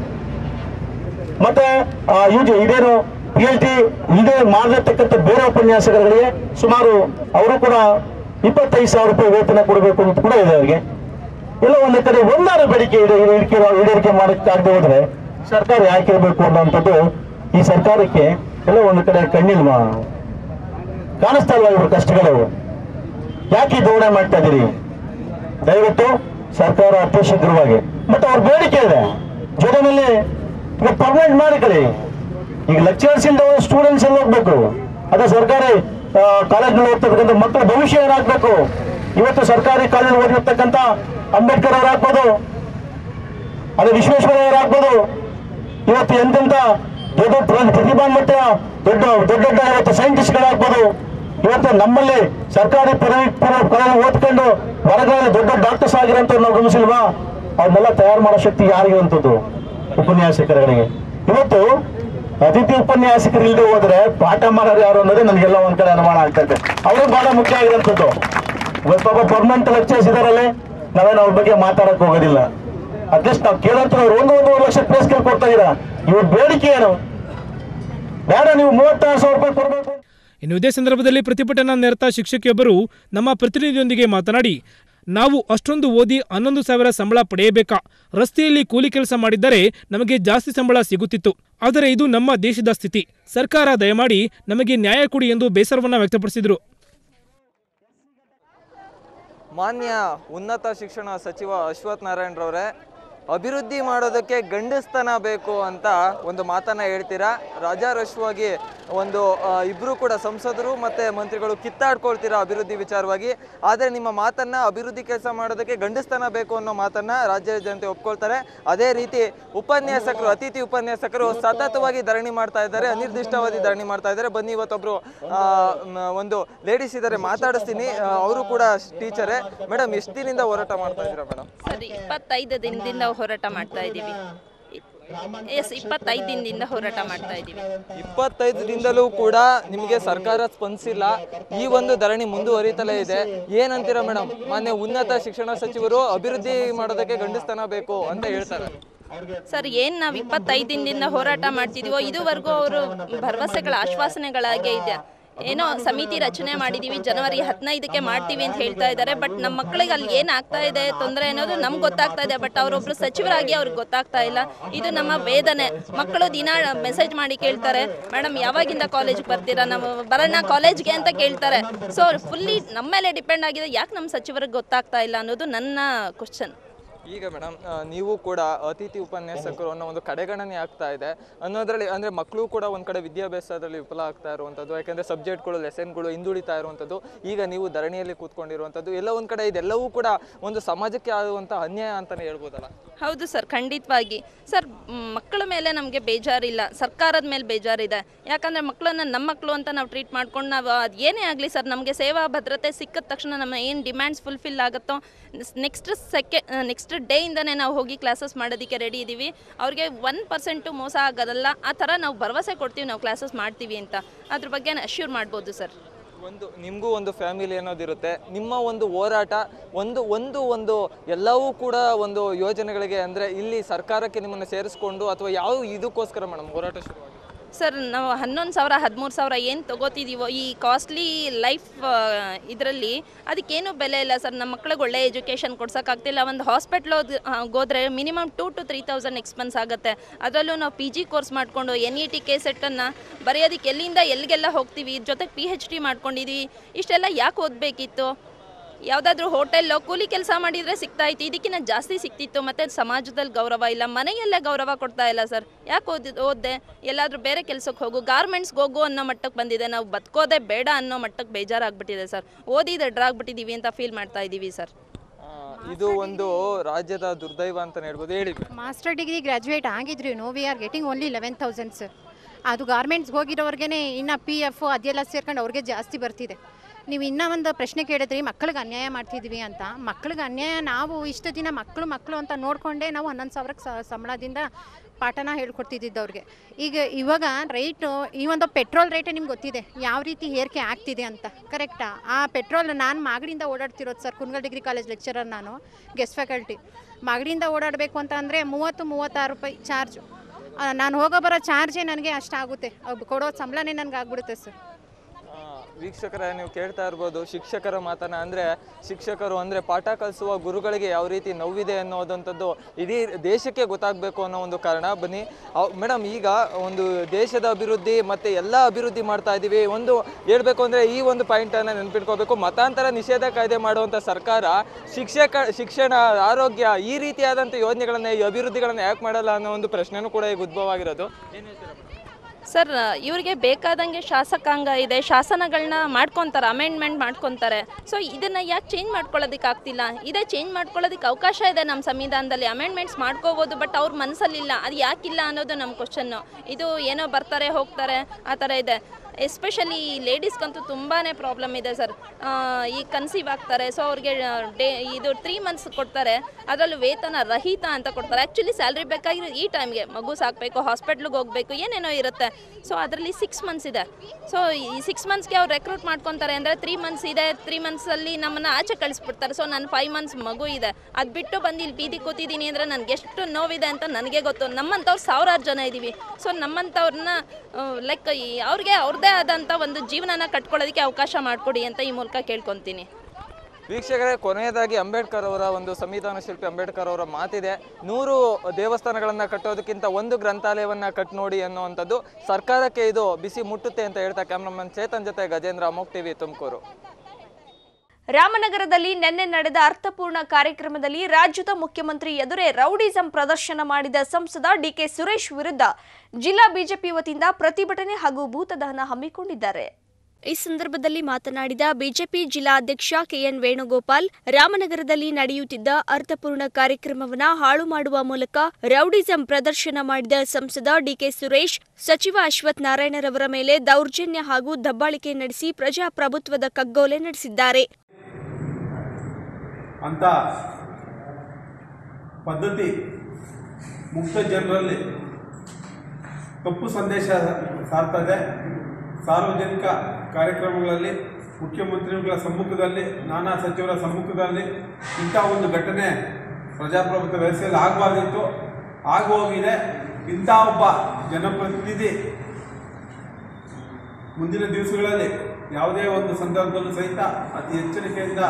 ಮತ್ತೆ ಆ, ಇದು ಇದೇನು ಪಿ ಎಚ್ ಡಿ ಇದೇ ಮಾಡಿರ್ತಕ್ಕಂಥ ಬೇರೆ ಉಪನ್ಯಾಸಕರುಗಳಿಗೆ ಸುಮಾರು ಅವರು ಕೂಡ ಇಪ್ಪತ್ತೈದು ಸಾವಿರ ರೂಪಾಯಿ ವೇತನ ಕೊಡಬೇಕು ಅಂತ ಕೂಡ ಇದೆ ಅವರಿಗೆ ಎಲ್ಲ ಒಂದು ಕಡೆ ಒಂದಾರ ಬೇಡಿಕೆ ಇದೆ ಈಡೇರಿಕೆ ಈಡೇರಿಕೆ ಮಾಡೋಕ್ಕಾಗದೆ ಹೋದ್ರೆ ಸರ್ಕಾರ ಯಾಕೆ ಇರಬೇಕು ಅನ್ನೋಂಥದ್ದು ಈ ಸರ್ಕಾರಕ್ಕೆ ಎಲ್ಲ ಒಂದು ಕಡೆ ಕಣ್ಣಿಲ್ವಾ ಕಾಣಿಸ್ತಾ ಇಲ್ವಾ ಇವ್ರ ಕಷ್ಟಗಳು ಯಾಕೆ ಈ ಧೋರಣೆ ಮಾಡ್ತಾ ಇದ್ದೀರಿ ದಯವಿಟ್ಟು ಸರ್ಕಾರ ಅತಿ ಶೀಘ್ರವಾಗಿ ಮತ್ತೆ ಅವ್ರ ಬೇಡಿಕೆ ಇದೆ ಜೊತೆಯಲ್ಲಿ ಈಗ ಪರ್ಮನೆಂಟ್ ಮಾಡಿಕೊಳ್ಳಿ ಈಗ ಲೆಕ್ಚರ್ಸ್ ಇಲ್ಲದ ಸ್ಟೂಡೆಂಟ್ಸ್ ಎಲ್ಲ ಹೋಗ್ಬೇಕು ಅದೇ ಸರ್ಕಾರಿ ಕಾಲೇಜ್ನಲ್ಲಿ ಓದ್ತಿರ್ತಕ್ಕಂಥ ಮಕ್ಕಳ ಭವಿಷ್ಯ ಏನಾಗಬೇಕು ಇವತ್ತು ಸರ್ಕಾರಿ ಕಾಲೇಜ್ ಓದಿರ್ತಕ್ಕಂಥ ಅಂಬೇಡ್ಕರ್ ಅವ್ರು ಆಗ್ಬೋದು ಅದೇ ವಿಶ್ವೇಶ್ವರಯ್ಯ ಅವ್ರು ಆಗ್ಬೋದು ಇವತ್ತು ಎಂತೆಂತ ದೊಡ್ಡ ಪ್ರ- ಪ್ರತಿಭಾನ್ವಿತ ದೊಡ್ಡ ದೊಡ್ಡ ದೊಡ್ಡ ಇವತ್ತು ಸೈಂಟಿಸ್ಟ್ಗಳಾಗ್ಬೋದು ಇವತ್ತು ನಮ್ಮಲ್ಲಿ ಸರ್ಕಾರಿ ಪದವಿ ಪೂರ್ವ ಕಾಲೇಜ್ ಓದ್ಕೊಂಡು ಹೊರಗಡೆ ದೊಡ್ಡ ಡಾಕ್ಟರ್ಸ್ ಆಗಿರೋಂಥ ನಾವು ಗಮನಿಸಿಲ್ವಾ ಅವ್ರನ್ನೆಲ್ಲ ತಯಾರು ಮಾಡೋ ಶಕ್ತಿ ಯಾರಿಗಿರುವಂಥದ್ದು ಉಪನ್ಯಾಸಕರುಗಳಿಗೆ ಇವತ್ತು ಅತಿಥಿ ಉಪನ್ಯಾಸಕರು ಇಲ್ಲದೆ ಹೋದ್ರೆ ಪಾಠ ಮಾಡೋರು ಯಾರು ಅನ್ನೋದೇ ನನಗೆಲ್ಲ ಒಂದ್ ಕಡೆ ಅನುಮಾನ ಆಗ್ತದೆ ಅವರು ಬಹಳ ಮುಖ್ಯ ಆಗಿರೋಂಥದ್ದು ಇವತ್ತು ಪಾಪ ಪರ್ಮನೆಂಟ್ ಲೆಕ್ಚರ್ಸ್ ಇದಾರಲ್ಲೇ ನಾವೇನು ಅವ್ರ ಬಗ್ಗೆ ಮಾತಾಡಕ್ ಹೋಗೋದಿಲ್ಲ ಅಟ್ಲೀಸ್ಟ್ ನಾವು ಕೇಳೋಂತ ಅವ್ರು ಒಂದು ಒಂದೂವರೆ ಲಕ್ಷ ಪ್ಲೇಸ್ ಕೊಡ್ತಾ ಇದ್ದೀರಾ ಇವ್ರ ಬೇಡಿಕೆ ಏನು ಬೇಡ ನೀವು ಮೂವತ್ತಾರು ಸಾವಿರ ರೂಪಾಯಿ ಕೊಡಬೇಕು ಇನ್ನು ಇದೇ ಸಂದರ್ಭದಲ್ಲಿ ಪ್ರತಿಭಟನಾ ನಿರತ ಶಿಕ್ಷಕಿಯೊಬ್ಬರು ನಮ್ಮ ಪ್ರತಿನಿಧಿಯೊಂದಿಗೆ ಮಾತನಾಡಿ ನಾವು ಅಷ್ಟೊಂದು ಓದಿ ಹನ್ನೊಂದು ಸಾವಿರ ಸಂಬಳ ಪಡೆಯಬೇಕಾ ರಸ್ತೆಯಲ್ಲಿ ಕೂಲಿ ಕೆಲಸ ಮಾಡಿದ್ದರೆ ನಮಗೆ ಜಾಸ್ತಿ ಸಂಬಳ ಸಿಗುತ್ತಿತ್ತು ಆದರೆ ಇದು ನಮ್ಮ ದೇಶದ ಸ್ಥಿತಿ ಸರ್ಕಾರ ದಯಮಾಡಿ ನಮಗೆ ನ್ಯಾಯ ಕೊಡಿ ಎಂದು ಬೇಸರವನ್ನು ವ್ಯಕ್ತಪಡಿಸಿದರು ಮಾನ್ಯ ಉನ್ನತ ಶಿಕ್ಷಣ ಸಚಿವ ಅಶ್ವಥ್ ನಾರಾಯಣರವರೇ ಅಭಿವೃದ್ಧಿ ಮಾಡೋದಕ್ಕೆ ಗಂಡಸ್ತನ ಬೇಕು ಅಂತ ಒಂದು ಮಾತನ್ನ ಹೇಳ್ತೀರಾ ರಾಜಾರೋಷವಾಗಿ ಒಂದು ಇಬ್ಬರು ಕೂಡ ಸಂಸದರು ಮತ್ತು ಮಂತ್ರಿಗಳು ಕಿತ್ತಾಡ್ಕೊಳ್ತೀರಾ ಅಭಿವೃದ್ಧಿ ವಿಚಾರವಾಗಿ ಆದರೆ ನಿಮ್ಮ ಮಾತನ್ನ ಅಭಿವೃದ್ಧಿ ಕೆಲಸ ಮಾಡೋದಕ್ಕೆ ಗಂಡಸ್ತನ ಬೇಕು ಅನ್ನೋ ಮಾತನ್ನ ರಾಜ್ಯ ಜನತೆ ಒಪ್ಕೊಳ್ತಾರೆ ಅದೇ ರೀತಿ ಉಪನ್ಯಾಸಕರು ಅತಿಥಿ ಉಪನ್ಯಾಸಕರು ಸತತವಾಗಿ ಧರಣಿ ಮಾಡ್ತಾ ಇದ್ದಾರೆ ಅನಿರ್ದಿಷ್ಟವಾದಿ ಧರಣಿ ಮಾಡ್ತಾ ಇದ್ದಾರೆ ಬನ್ನಿ ಇವತ್ತೊಬ್ರು ಆ, ಮ, ಒಂದು ಲೇಡೀಸ್ ಇದ್ದಾರೆ ಮಾತಾಡಿಸ್ತೀನಿ ಅವರು ಕೂಡ ಟೀಚರೇ ಮೇಡಮ್ ಎಷ್ಟು ದಿನದಿಂದ ಹೋರಾಟ ಮಾಡ್ತಾ ಇದ್ದೀರಾ ಮೇಡಮ್ ಸರಿ ಇಪ್ಪತ್ತೈದು ದಿನದಿಂದ ಹೋರಾಟ ಮಾಡ್ತಾ ಇದ್ದೀವಿ ಎಸ್ ಇಪ್ಪತ್ತೈದು ದಿನದಿಂದ ಹೋರಾಟ ಮಾಡ್ತಾ ಇದ್ದೀವಿ ಇಪ್ಪತ್ತೈದು ದಿನದಲ್ಲೂ ಕೂಡ ನಿಮಗೆ ಸರ್ಕಾರ ಸ್ಪಂದಿಸಿಲ್ಲ ಈ ಒಂದು ಧರಣಿ ಮುಂದುವರಿತಲೇ ಇದೆ ಏನಂತೀರಾ ಮೇಡಮ್ ಮಾನ್ಯ ಉನ್ನತ ಶಿಕ್ಷಣ ಸಚಿವರು ಅಭಿವೃದ್ಧಿ ಮಾಡೋದಕ್ಕೆ ಗಂಡಸ್ತನ ಬೇಕು ಅಂತ ಹೇಳ್ತಾರೆ ಸರ್ ಏನು ನಾವು ಇಪ್ಪತ್ತೈದು ದಿನದಿಂದ ಹೋರಾಟ ಮಾಡ್ತಿದೀವೋ ಇದುವರೆಗೂ ಅವರು ಭರವಸೆಗಳ ಆಶ್ವಾಸನೆಗಳಾಗೇ ಇದೆ ಏನೋ ಸಮಿತಿ ರಚನೆ ಮಾಡಿದೀವಿ ಜನವರಿ ಹದಿನೈದಕ್ಕೆ ಮಾಡ್ತೀವಿ ಅಂತ ಹೇಳ್ತಾ ಇದ್ದಾರೆ ಬಟ್ ನಮ್ಮ ಮಕ್ಕಳಿಗೆ ಅಲ್ಲಿ ಏನು ಆಗ್ತಾ ಇದೆ ತೊಂದರೆ ಅನ್ನೋದು ನಮ್ಗೆ ಗೊತ್ತಾಗ್ತಾ ಇದೆ ಬಟ್ ಅವರೊಬ್ರು ಸಚಿವರಾಗಿ ಅವ್ರಿಗೆ ಗೊತ್ತಾಗ್ತಾ ಇಲ್ಲ ಇದು ನಮ್ಮ ವೇದನೆ ಮಕ್ಕಳು ದಿನ ಮೆಸೇಜ್ ಮಾಡಿ ಕೇಳ್ತಾರೆ ಮೇಡಮ್ ಯಾವಾಗಿಂದ ಕಾಲೇಜ್ಗೆ ಬರ್ತೀರಾ ನಾವು ಬರೋಣ ಕಾಲೇಜ್ಗೆ ಅಂತ ಕೇಳ್ತಾರೆ ಸೊ ಫುಲ್ಲಿ ನಮ್ಮ ಮೇಲೆ ಡಿಪೆಂಡ್ ಆಗಿದೆ ಯಾಕೆ ನಮ್ಮ ಸಚಿವರಿಗೆ ಗೊತ್ತಾಗ್ತಾ ಇಲ್ಲ ಅನ್ನೋದು ನನ್ನ ಕ್ವಶನ್ ಈಗ ಮೇಡಮ್ ನೀವು ಕೂಡ ಅತಿಥಿ ಉಪನ್ಯಾಸಕರು ಅನ್ನೋ ಒಂದು ಕಡೆಗಣನೆ ಆಗ್ತಾ ಇದೆ ಅನ್ನೋದ್ರಲ್ಲಿ ಅಂದ್ರೆ ಮಕ್ಕಳು ಕೂಡ ಒಂದ್ ಕಡೆ ವಿದ್ಯಾಭ್ಯಾಸದಲ್ಲಿ ವಿಫಲ ಆಗ್ತಾ ಇರುವಂಥದ್ದು ಯಾಕಂದ್ರೆ ಸಬ್ಜೆಕ್ಟ್ಗಳು ಲೆಸನ್ಗಳು ಹಿಂದುಳಿತಾ ಇರುವಂಥದ್ದು ಈಗ ನೀವು ಧರಣಿಯಲ್ಲಿ ಕೂತ್ಕೊಂಡಿರುವಂಥದ್ದು ಎಲ್ಲ ಒಂದ್ ಕಡೆ ಇದೆಲ್ಲವೂ ಕೂಡ ಒಂದು ಸಮಾಜಕ್ಕೆ ಆಗುವಂಥ ಅನ್ಯಾಯ ಅಂತಾನೆ ಹೇಳ್ಬೋದಲ್ಲ ಹೌದು ಸರ್ ಖಂಡಿತವಾಗಿ ಸರ್ ಮ್, ಮಕ್ಕಳ ಮೇಲೆ ನಮಗೆ ಬೇಜಾರಿಲ್ಲ ಸರ್ಕಾರದ ಮೇಲೆ ಬೇಜಾರಿದೆ ಯಾಕಂದರೆ ಮಕ್ಕಳನ್ನ ನಮ್ಮ ಮಕ್ಕಳು ಅಂತ ನಾವು ಟ್ರೀಟ್ ಮಾಡ್ಕೊಂಡು ನಾವು ಅದು ಏನೇ ಆಗಲಿ ಸರ್ ನಮಗೆ ಸೇವಾ ಭದ್ರತೆ ಸಿಕ್ಕಿದ ತಕ್ಷಣ ನಮ್ಮ ಏನು ಡಿಮ್ಯಾಂಡ್ಸ್ ಫುಲ್ಫಿಲ್ ಆಗುತ್ತೋ ನೆಕ್ಸ್ಟ್ ಸೆಕೆ ನೆಕ್ಸ್ಟ್ ಡೇಯಿಂದನೇ ನಾವು ಹೋಗಿ ಕ್ಲಾಸಸ್ ಮಾಡೋದಕ್ಕೆ ರೆಡಿ ಇದ್ದೀವಿ ಅವ್ರಿಗೆ ಒನ್ ಪರ್ಸೆಂಟು ಮೋಸ ಆಗೋದಲ್ಲ ಆ ಥರ ನಾವು ಭರವಸೆ ಕೊಡ್ತೀವಿ ನಾವು ಕ್ಲಾಸಸ್ ಮಾಡ್ತೀವಿ ಅಂತ ಅದ್ರ ಬಗ್ಗೆ ಅಶ್ಯೂರ್ ಮಾಡ್ಬೋದು ಸರ್ ಒಂದು ನಿಮಗೂ ಒಂದು ಫ್ಯಾಮಿಲಿ ಅನ್ನೋದಿರುತ್ತೆ ನಿಮ್ಮ ಒಂದು ಹೋರಾಟ ಒಂದು ಒಂದು ಒಂದು ಎಲ್ಲವೂ ಕೂಡ ಒಂದು ಯೋಜನೆಗಳಿಗೆ ಅಂದರೆ ಇಲ್ಲಿ ಸರ್ಕಾರಕ್ಕೆ ನಿಮ್ಮನ್ನು ಸೇರಿಸ್ಕೊಂಡು ಅಥವಾ ಯಾವ ಇದಕ್ಕೋಸ್ಕರ ಮೇಡಮ್ ಹೋರಾಟ ಶುರುವಾಗಿದೆ ಸರ್ ನಾವು ಹನ್ನೊಂದು ಸಾವಿರ ಹದಿಮೂರು ಸಾವಿರ ಏನು ತೊಗೋತಿದ್ದೀವೋ ಈ ಕಾಸ್ಟ್ಲಿ ಲೈಫ್ ಇದರಲ್ಲಿ ಅದಕ್ಕೇನು ಬೆಲೆ ಇಲ್ಲ ಸರ್ ನಮ್ಮ ಮಕ್ಳಿಗೆ ಒಳ್ಳೆ ಎಜುಕೇಷನ್ ಕೊಡ್ಸೋಕ್ಕಾಗ್ತಿಲ್ಲ ಒಂದು ಹಾಸ್ಪಿಟ್ಲ್ ಹೋದ್ರೆ minimum two to three thousand expense ಆಗುತ್ತೆ ಅದರಲ್ಲೂ ನಾವು ಪಿ ಜಿ ಕೋರ್ಸ್ ಮಾಡಿಕೊಂಡು ಎನ್ ಇ ಟಿ ಕೆ ಸೆಟ್ಟನ್ನು ಬರೆಯೋದಕ್ಕೆ ಎಲ್ಲಿಂದ ಎಲ್ಲಿಗೆಲ್ಲ ಹೋಗ್ತೀವಿ ಜೊತೆಗೆ ಪಿ ಹೆಚ್ ಡಿ ಮಾಡ್ಕೊಂಡಿದ್ದೀವಿ ಇಷ್ಟೆಲ್ಲ ಯಾಕೆ ಓದಬೇಕಿತ್ತು ಯಾವುದಾದ್ರೂ ಹೋಟೆಲ್ಲೋ ಕೂಲಿ ಕೆಲಸ ಮಾಡಿದರೆ ಸಿಗ್ತಾ ಇತ್ತು ಇದಕ್ಕಿಂತ ಜಾಸ್ತಿ ಸಿಕ್ತಿತ್ತು ಮತ್ತು ಸಮಾಜದಲ್ಲಿ ಗೌರವ ಇಲ್ಲ ಮನೆಯಲ್ಲೇ ಗೌರವ ಕೊಡ್ತಾ ಇಲ್ಲ ಸರ್ ಯಾಕೆ ಓದಿ ಓದ್ದೆ ಎಲ್ಲಾದರೂ ಬೇರೆ ಕೆಲಸಕ್ಕೆ ಹೋಗು ಗಾರ್ಮೆಂಟ್ಸ್ಗೆ ಹೋಗು ಅನ್ನೋ ಮಟ್ಟಕ್ಕೆ ಬಂದಿದೆ ನಾವು ಬದುಕೋದೇ ಬೇಡ ಅನ್ನೋ ಮಟ್ಟಕ್ಕೆ ಬೇಜಾರಾಗ್ಬಿಟ್ಟಿದೆ ಸರ್ ಓದಿದ್ರೆ ಡ್ರಾಗ್ಬಿಟ್ಟಿದ್ದೀವಿ ಅಂತ ಫೀಲ್ ಮಾಡ್ತಾ ಇದ್ದೀವಿ ಸರ್ ಇದು ಒಂದು ರಾಜ್ಯದ ದುರ್ದೈವ ಅಂತ ಹೇಳ್ಬೋದು ಹೇಳಿ ಮಾಸ್ಟರ್ ಡಿಗ್ರಿ ಗ್ರ್ಯಾಜುಯೇಟ್ ಆಗಿದ್ರು we are getting only eleven thousand sir ಅದು ಗಾರ್ಮೆಂಟ್ಸ್ಗೆ ಹೋಗಿರೋರ್ಗೆ ಇನ್ನು ಪಿ ಎಫ್ ಅದೆಲ್ಲ ಸೇರ್ಕೊಂಡು ಅವ್ರಿಗೆ ಜಾಸ್ತಿ ಬರ್ತಿದೆ ನೀವು ಇನ್ನೂ ಒಂದು ಪ್ರಶ್ನೆ ಕೇಳಿದ್ರಿ ಮಕ್ಳಿಗೆ ಅನ್ಯಾಯ ಮಾಡ್ತಿದ್ವಿ ಅಂತ ಮಕ್ಳಿಗೆ ಅನ್ಯಾಯ ನಾವು ಇಷ್ಟು ದಿನ ಮಕ್ಕಳು ಮಕ್ಕಳು ಅಂತ ನೋಡಿಕೊಂಡೇ ನಾವು ಹನ್ನೊಂದು ಸಾವಿರಕ್ಕೆ ಸ- ಸಂಬಳದಿಂದ ಪಾಠನ ಹೇಳ್ಕೊಡ್ತಿದ್ದಿದ್ದು ಅವ್ರಿಗೆ ಈಗ ಇವಾಗ ರೈಟು ಈ ಒಂದು ಪೆಟ್ರೋಲ್ ರೇಟೇ ನಿಮ್ಗೆ ಗೊತ್ತಿದೆ ಯಾವ ರೀತಿ ಏರಿಕೆ ಆಗ್ತಿದೆ ಅಂತ ಕರೆಕ್ಟಾ ಆ ಪೆಟ್ರೋಲ್ ನಾನು ಮಾಗಡಿಯಿಂದ ಓಡಾಡ್ತಿರೋದು sir Kunigal degree college lecturer ನಾನು ಗೆಸ್ಟ್ ಫ್ಯಾಕಲ್ಟಿ ಮಾಗಡಿಯಿಂದ ಓಡಾಡಬೇಕು ಅಂತ ಅಂದರೆ ಮೂವತ್ತು ಮೂವತ್ತಾರು ರೂಪಾಯಿ ಚಾರ್ಜು ನಾನು ಹೋಗೋ ಬರೋ ಚಾರ್ಜೇ ನನಗೆ ಅಷ್ಟಾಗುತ್ತೆ ಅವ್ರು ಕೊಡೋ ಸಂಬಳನೇ ನನಗೆ ಆಗ್ಬಿಡುತ್ತೆ ಸರ್ ವೀಕ್ಷಕರ ನೀವು ಕೇಳ್ತಾ ಇರ್ಬೋದು ಶಿಕ್ಷಕರ ಮಾತನ್ನ ಅಂದರೆ ಶಿಕ್ಷಕರು ಅಂದರೆ ಪಾಠ ಕಲಿಸುವ ಗುರುಗಳಿಗೆ ಯಾವ ರೀತಿ ನೋವಿದೆ ಅನ್ನೋದಂಥದ್ದು ಇಡೀ ದೇಶಕ್ಕೆ ಗೊತ್ತಾಗಬೇಕು ಅನ್ನೋ ಒಂದು ಕಾರಣ ಬನ್ನಿ ಮೇಡಮ್ ಈಗ ಒಂದು ದೇಶದ ಅಭಿವೃದ್ಧಿ ಮತ್ತು ಎಲ್ಲ ಅಭಿವೃದ್ಧಿ ಮಾಡ್ತಾ ಇದ್ದೀವಿ ಒಂದು ಹೇಳ್ಬೇಕು ಅಂದರೆ ಈ ಒಂದು ಪಾಯಿಂಟನ್ನು ನೆನ್ಪಿಟ್ಕೋಬೇಕು ಮತಾಂತರ ನಿಷೇಧ ಕಾಯ್ದೆ ಮಾಡುವಂಥ ಸರ್ಕಾರ ಶಿಕ್ಷಕ ಶಿಕ್ಷಣ ಆರೋಗ್ಯ ಈ ರೀತಿಯಾದಂಥ ಯೋಜನೆಗಳನ್ನು ಈ ಅಭಿವೃದ್ಧಿಗಳನ್ನು ಯಾಕೆ ಮಾಡಲ್ಲ ಅನ್ನೋ ಒಂದು ಪ್ರಶ್ನೆನೂ ಕೂಡ ಈಗ ಉದ್ಭವ ಆಗಿರೋದು ಏನು ಹೇಳ್ತೀರಾ ಮೇಡಮ್? ಸರ್ ಇವರಿಗೆ ಬೇಕಾದಂಗೆ ಶಾಸಕಾಂಗ ಇದೆ ಶಾಸನಗಳನ್ನ ಮಾಡ್ಕೊತಾರೆ ಅಮೆಂಡ್ಮೆಂಟ್ ಮಾಡ್ಕೊತಾರೆ ಸೊ ಇದನ್ನ ಯಾಕೆ ಚೇಂಜ್ ಮಾಡ್ಕೊಳ್ಳೋದಕ್ಕೆ ಆಗ್ತಿಲ್ಲ ಇದೇ ಚೇಂಜ್ ಮಾಡ್ಕೊಳ್ಳೋದಕ್ಕೆ ಅವಕಾಶ ಇದೆ ನಮ್ಮ ಸಂವಿಧಾನದಲ್ಲಿ ಅಮೆಂಡ್ಮೆಂಟ್ಸ್ ಮಾಡ್ಕೋಬೋದು ಬಟ್ ಅವ್ರ ಮನಸ್ಸಲ್ಲಿಲ್ಲ ಅದು ಯಾಕಿಲ್ಲ ಅನ್ನೋದು ನಮ್ಮ ಕ್ವಶನ್ನು ಇದು ಏನೋ ಬರ್ತಾರೆ ಹೋಗ್ತಾರೆ ಆ ಥರ ಇದೆ ಎಸ್ಪೆಷಲಿ ಲೇಡೀಸ್ಗಂತೂ ತುಂಬಾ ಪ್ರಾಬ್ಲಮ್ ಇದೆ ಸರ್ ಈಗ ಕನ್ಸೀವ್ ಆಗ್ತಾರೆ ಸೊ ಅವ್ರಿಗೆ ಡೇ ಇದು ತ್ರೀ ಮಂತ್ಸ್ ಕೊಡ್ತಾರೆ ಅದರಲ್ಲೂ ವೇತನ ರಹಿತ ಅಂತ ಕೊಡ್ತಾರೆ ಆ್ಯಕ್ಚುಲಿ ಸ್ಯಾಲ್ರಿ ಬೇಕಾಗಿರೋ ಈ ಟೈಮ್ಗೆ ಮಗು ಸಾಕಬೇಕು ಹಾಸ್ಪಿಟ್ಲಿಗೆ ಹೋಗಬೇಕು ಏನೇನೋ ಇರುತ್ತೆ ಸೊ ಅದರಲ್ಲಿ ಸಿಕ್ಸ್ ಮಂತ್ಸ್ ಇದೆ ಸೊ ಈ ಸಿಕ್ಸ್ ಮಂತ್ಸ್ಗೆ ಅವ್ರು ರೆಕ್ರೂಟ್ ಮಾಡ್ಕೊತಾರೆ ಅಂದರೆ ತ್ರೀ ಮಂತ್ಸ್ ಇದೆ ತ್ರೀ ಮಂತ್ಸಲ್ಲಿ ನಮ್ಮನ್ನು ಆಚೆ ಕಳಿಸ್ಬಿಡ್ತಾರೆ ಸೊ ನನ್ನ ಫೈವ್ ಮಂತ್ಸ್ ಮಗು ಇದೆ ಅದು ಬಿಟ್ಟು ಬಂದು ಇಲ್ಲಿ ಬೀದಿ ಕೂತಿದ್ದೀನಿ ಅಂದರೆ ನನಗೆ ಎಷ್ಟು ನೋವಿದೆ ಅಂತ ನನಗೆ ಗೊತ್ತು ನಮ್ಮಂಥವ್ರು ಸಾವಿರಾರು ಜನ ಇದ್ದೀವಿ ಸೊ ನಮ್ಮಂಥವ್ರನ್ನ ಲೈಕ್ ಅವ್ರಿಗೆ ಅವ್ರದ್ದೇ ಆದಂಥ ಒಂದು ಜೀವನನ ಕಟ್ಕೊಳ್ಳೋದಕ್ಕೆ ಅವಕಾಶ ಮಾಡಿಕೊಡಿ ಅಂತ ಈ ಮೂಲಕ ಕೇಳ್ಕೊತೀನಿ ವೀಕ್ಷಕರೇ ಕೊನೆಯದಾಗಿ ಅಂಬೇಡ್ಕರ್ ಅವರ ಒಂದು ಸಂವಿಧಾನ ಶಿಲ್ಪಿ ಅಂಬೇಡ್ಕರ್ ಅವರ ಮಾತಿದೆ ನೂರು ದೇವಸ್ಥಾನಗಳನ್ನು ಕಟ್ಟೋದಕ್ಕಿಂತ ಒಂದು ಗ್ರಂಥಾಲಯವನ್ನು ಕಟ್ ನೋಡಿ ಅನ್ನುವಂಥದ್ದು ಸರ್ಕಾರಕ್ಕೆ ಇದು ಬಿಸಿ ಮುಟ್ಟುತ್ತೆ ಅಂತ ಹೇಳ್ತಾ ಕ್ಯಾಮ್ರಾಮನ್ ಚೇತನ್ ಜೊತೆ ಗಜೇಂದ್ರ ಅಮೋಕ್ ಟಿವಿ ತುಮಕೂರು ರಾಮನಗರದಲ್ಲಿ ನಿನ್ನೆ ನಡೆದ ಅರ್ಥಪೂರ್ಣ ಕಾರ್ಯಕ್ರಮದಲ್ಲಿ ರಾಜ್ಯದ ಮುಖ್ಯಮಂತ್ರಿ ಎದುರೇ ರೌಡಿಸಂ ಪ್ರದರ್ಶನ ಮಾಡಿದ ಸಂಸದ ಡಿಕೆ ಸುರೇಶ್ ವಿರುದ್ಧ ಜಿಲ್ಲಾ ಬಿಜೆಪಿ ವತಿಯಿಂದ ಪ್ರತಿಭಟನೆ ಹಾಗೂ ಭೂತದಹನ ಹಮ್ಮಿಕೊಂಡಿದ್ದಾರೆ ಈ ಸಂದರ್ಭದಲ್ಲಿ ಮಾತನಾಡಿದ ಬಿಜೆಪಿ ಜಿಲ್ಲಾಧ್ಯಕ್ಷ ಕೆಎನ್ ವೇಣುಗೋಪಾಲ್ ರಾಮನಗರದಲ್ಲಿ ನಡೆಯುತ್ತಿದ್ದ ಅರ್ಥಪೂರ್ಣ ಕಾರ್ಯಕ್ರಮವನ್ನ ಹಾಳು ಮಾಡುವ ಮೂಲಕ ರೌಡಿಸಂ ಪ್ರದರ್ಶನ ಮಾಡಿದ ಸಂಸದ ಡಿಕೆ ಸುರೇಶ್ ಸಚಿವ ಅಶ್ವಥ್ ನಾರಾಯಣರವರ ಮೇಲೆ ದೌರ್ಜನ್ಯ ಹಾಗೂ ದಬ್ಬಾಳಿಕೆ ನಡೆಸಿ ಪ್ರಜಾಪ್ರಭುತ್ವದ ಕಗ್ಗೋಲೆ ನಡೆಸಿದ್ದಾರೆ ಅಂತ ಪದ್ಧತಿ ಮುಕ್ತ ಜನರಲ್ಲಿ ತಪ್ಪು ಸಂದೇಶ ಸಾರ್ತದೆ ಸಾರ್ವಜನಿಕ ಕಾರ್ಯಕ್ರಮಗಳಲ್ಲಿ ಮುಖ್ಯಮಂತ್ರಿಗಳ ಸಮ್ಮುಖದಲ್ಲಿ ನಾನಾ ಸಚಿವರ ಸಮ್ಮುಖದಲ್ಲಿ ಇಂಥ ಒಂದು ಘಟನೆ ಪ್ರಜಾಪ್ರಭುತ್ವ ವ್ಯವಸ್ಥೆಯಲ್ಲಿ ಆಗಬಾರ್ದಿತ್ತು ಆಗೋಗಿದೆ ಇಂಥ ಒಬ್ಬ ಜನಪ್ರತಿನಿಧಿ ಮುಂದಿನ ದಿವಸಗಳಲ್ಲಿ ಯಾವುದೇ ಒಂದು ಸಂದರ್ಭದಲ್ಲೂ ಸಹಿತ ಅತಿ ಎಚ್ಚರಿಕೆಯಿಂದ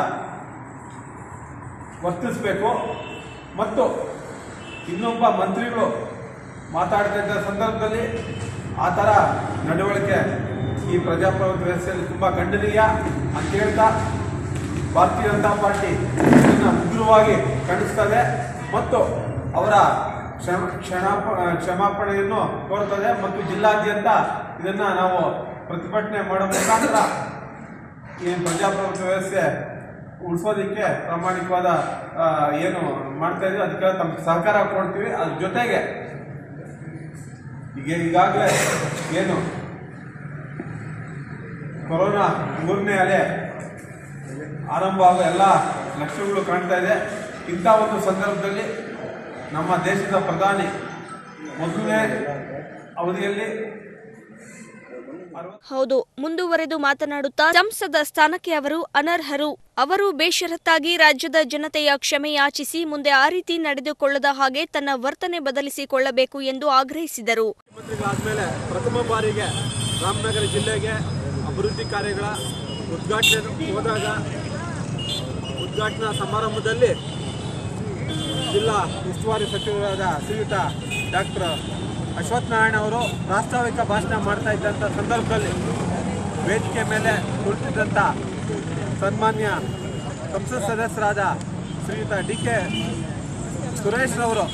ವರ್ತಿಸಬೇಕು ಮತ್ತು ಇನ್ನೊಬ್ಬ ಮಂತ್ರಿಗಳು ಮಾತಾಡ್ತಾ ಇದ್ದ ಸಂದರ್ಭದಲ್ಲಿ ಆ ಥರ ನಡವಳಿಕೆ ಈ ಪ್ರಜಾಪ್ರಭುತ್ವ ವ್ಯವಸ್ಥೆಯಲ್ಲಿ ತುಂಬ ಖಂಡನೀಯ ಅಂತ ಹೇಳ್ತಾ ಭಾರತೀಯ ಜನತಾ ಪಾರ್ಟಿ ಇದನ್ನು ಉಗ್ರವಾಗಿ ಖಂಡಿಸ್ತದೆ ಮತ್ತು ಅವರ ಕ್ಷಮ ಕ್ಷಣಾಪ ಕ್ಷಮಾಪಣೆಯನ್ನು ಕೋರ್ತದೆ ಮತ್ತು ಜಿಲ್ಲಾದ್ಯಂತ ಇದನ್ನು ನಾವು ಪ್ರತಿಭಟನೆ ಮಾಡೋ ಮುಖಾಂತರ ಈ ಪ್ರಜಾಪ್ರಭುತ್ವ ವ್ಯವಸ್ಥೆ ಉಳಿಸೋದಕ್ಕೆ ಪ್ರಾಮಾಣಿಕವಾದ ಆ, ಏನು ಮಾಡ್ತಾ ಇದ್ದೀವಿ ಅದಕ್ಕೆ ತಮ್ಮ ಸಹಕಾರ ಕೊಡ್ತೀವಿ ಅದ್ರ ಜೊತೆಗೆ ಈಗ ಈಗಾಗಲೇ ಏನು ಕೊರೋನಾ ಮೂರನೇ ಅಲೆ ಆರಂಭ ಆಗೋ ಎಲ್ಲ ಲಕ್ಷಣಗಳು ಕಾಣ್ತಾ ಇದೆ ಇಂಥ ಒಂದು ಸಂದರ್ಭದಲ್ಲಿ ನಮ್ಮ ದೇಶದ ಪ್ರಧಾನಿ ಮೊದಲನೇ ಅವಧಿಯಲ್ಲಿ ಹೌದು ಮುಂದುವರೆದು ಮಾತನಾಡುತ್ತಾ ಸಂಸದ ಸ್ಥಾನಕ್ಕೆ ಅವರು ಅನರ್ಹರು ಅವರು ಬೇಷರತ್ತಾಗಿ ರಾಜ್ಯದ ಜನತೆಯ ಕ್ಷಮೆ ಯಾಚಿಸಿ ಮುಂದೆ ಆ ರೀತಿ ನಡೆದುಕೊಳ್ಳದ ಹಾಗೆ ತನ್ನ ವರ್ತನೆ ಬದಲಿಸಿಕೊಳ್ಳಬೇಕು ಎಂದು ಆಗ್ರಹಿಸಿದರು ಮುಖ್ಯಮಂತ್ರಿಗಳಾದ್ಮೇಲೆ ಪ್ರಥಮ ಬಾರಿಗೆ ರಾಮನಗರ ಜಿಲ್ಲೆಗೆ ಅಭಿವೃದ್ಧಿ ಕಾರ್ಯಗಳ ಉದ್ಘಾಟನೆ ಹೋದಾಗ ಉದ್ಘಾಟನಾ ಸಮಾರಂಭದಲ್ಲಿ ಜಿಲ್ಲಾ ಉಸ್ತುವಾರಿ ಸಚಿವರಾದ ಶ್ರೀಯುತ ಡಾಕ್ಟರ್ ಅಶ್ವಥ್ ನಾರಾಯಣ ಅವರು ಪ್ರಾಸ್ತಾವಿಕ ಭಾಷಣ ಮಾಡ್ತಾ ಇದ್ದಂಥ ಸಂದರ್ಭದಲ್ಲಿ ವೇದಿಕೆ ಮೇಲೆ ಕುಳಿತಿದ್ದಂಥ ಸನ್ಮಾನ್ಯ ಸಂಸತ್ ಸದಸ್ಯರಾದ ಶ್ರೀಯುತ ಡಿ ಕೆ ಸುರೇಶ್ ರವರು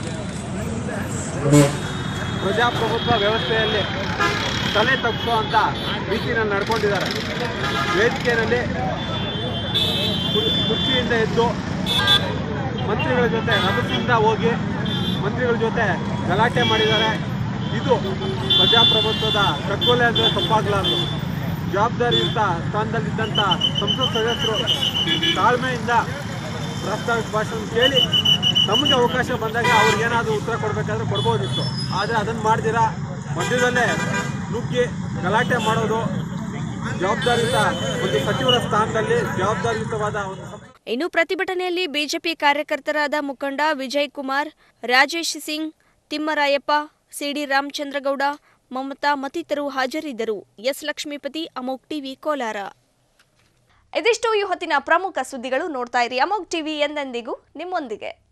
ಪ್ರಜಾಪ್ರಭುತ್ವ ವ್ಯವಸ್ಥೆಯಲ್ಲಿ ತಲೆ ತಗ್ಗಿಸುವಂಥ ರೀತಿಯಲ್ಲಿ ನಡ್ಕೊಂಡಿದ್ದಾರೆ ವೇದಿಕೆಯಲ್ಲಿ ಕು- ಕುರ್ಚಿಯಿಂದ ಎದ್ದು ಮಂತ್ರಿಗಳ ಜೊತೆ ರಭಸದಿಂದ ಹೋಗಿ ಮಂತ್ರಿಗಳ ಜೊತೆ ಗಲಾಟೆ ಮಾಡಿದ್ದಾರೆ ಇದು ಪ್ರಜಾಪ್ರಭುತ್ವದ ಕಗ್ಗೊಲೆ ಅಂದರೆ ತಪ್ಪಾಗಲಾರದು ಜವಾಬ್ದಾರಿಯುತ ಸ್ಥಾನದಲ್ಲಿದ್ದಂಥ ಸಂಸತ್ ಸದಸ್ಯರು ತಾಳ್ಮೆಯಿಂದ ಪ್ರಾಸ್ತಾವಿಕ ಭಾಷಣ ಕೇಳಿ ನಮಗೆ ಅವಕಾಶ ಬಂದಾಗ ಅವ್ರಿಗೆ ಏನಾದರೂ ಉತ್ತರ ಕೊಡಬೇಕಾದ್ರೆ ಕೊಡ್ಬೋದಿತ್ತು ಆದರೆ ಅದನ್ನು ಮಾಡ್ದಿರಾ ಮಧ್ಯದಲ್ಲೇ ನುಗ್ಗಿ ಗಲಾಟೆ ಮಾಡೋದು ಜವಾಬ್ದಾರಿಯುತ ಒಂದು ಸಚಿವರ ಸ್ಥಾನದಲ್ಲಿ ಜವಾಬ್ದಾರಿಯುತವಾದ ಒಂದು ಇನ್ನು ಪ್ರತಿಭಟನೆಯಲ್ಲಿ ಬಿಜೆಪಿ ಕಾರ್ಯಕರ್ತರಾದ ಮುಖಂಡ ವಿಜಯ್ ಕುಮಾರ್ ರಾಜೇಶ್ ಸಿಂಗ್ ತಿಮ್ಮರಾಯಪ್ಪ ಸಿಡಿ ರಾಮಚಂದ್ರಗೌಡ ಮಮತಾ ಮತ್ತಿತರರು ಹಾಜರಿದ್ದರು ಎಸ್ ಲಕ್ಷ್ಮೀಪತಿ ಅಮೋಕ್ ಟಿವಿ ಕೋಲಾರ ಇದಿಷ್ಟು ಈ ಹೊತ್ತಿನ ಪ್ರಮುಖ ಸುದ್ದಿಗಳು ನೋಡ್ತಾ ಇರಿ ಅಮೋಕ್ ಟಿವಿ ಎಂದೆಂದಿಗೂ ನಿಮ್ಮೊಂದಿಗೆ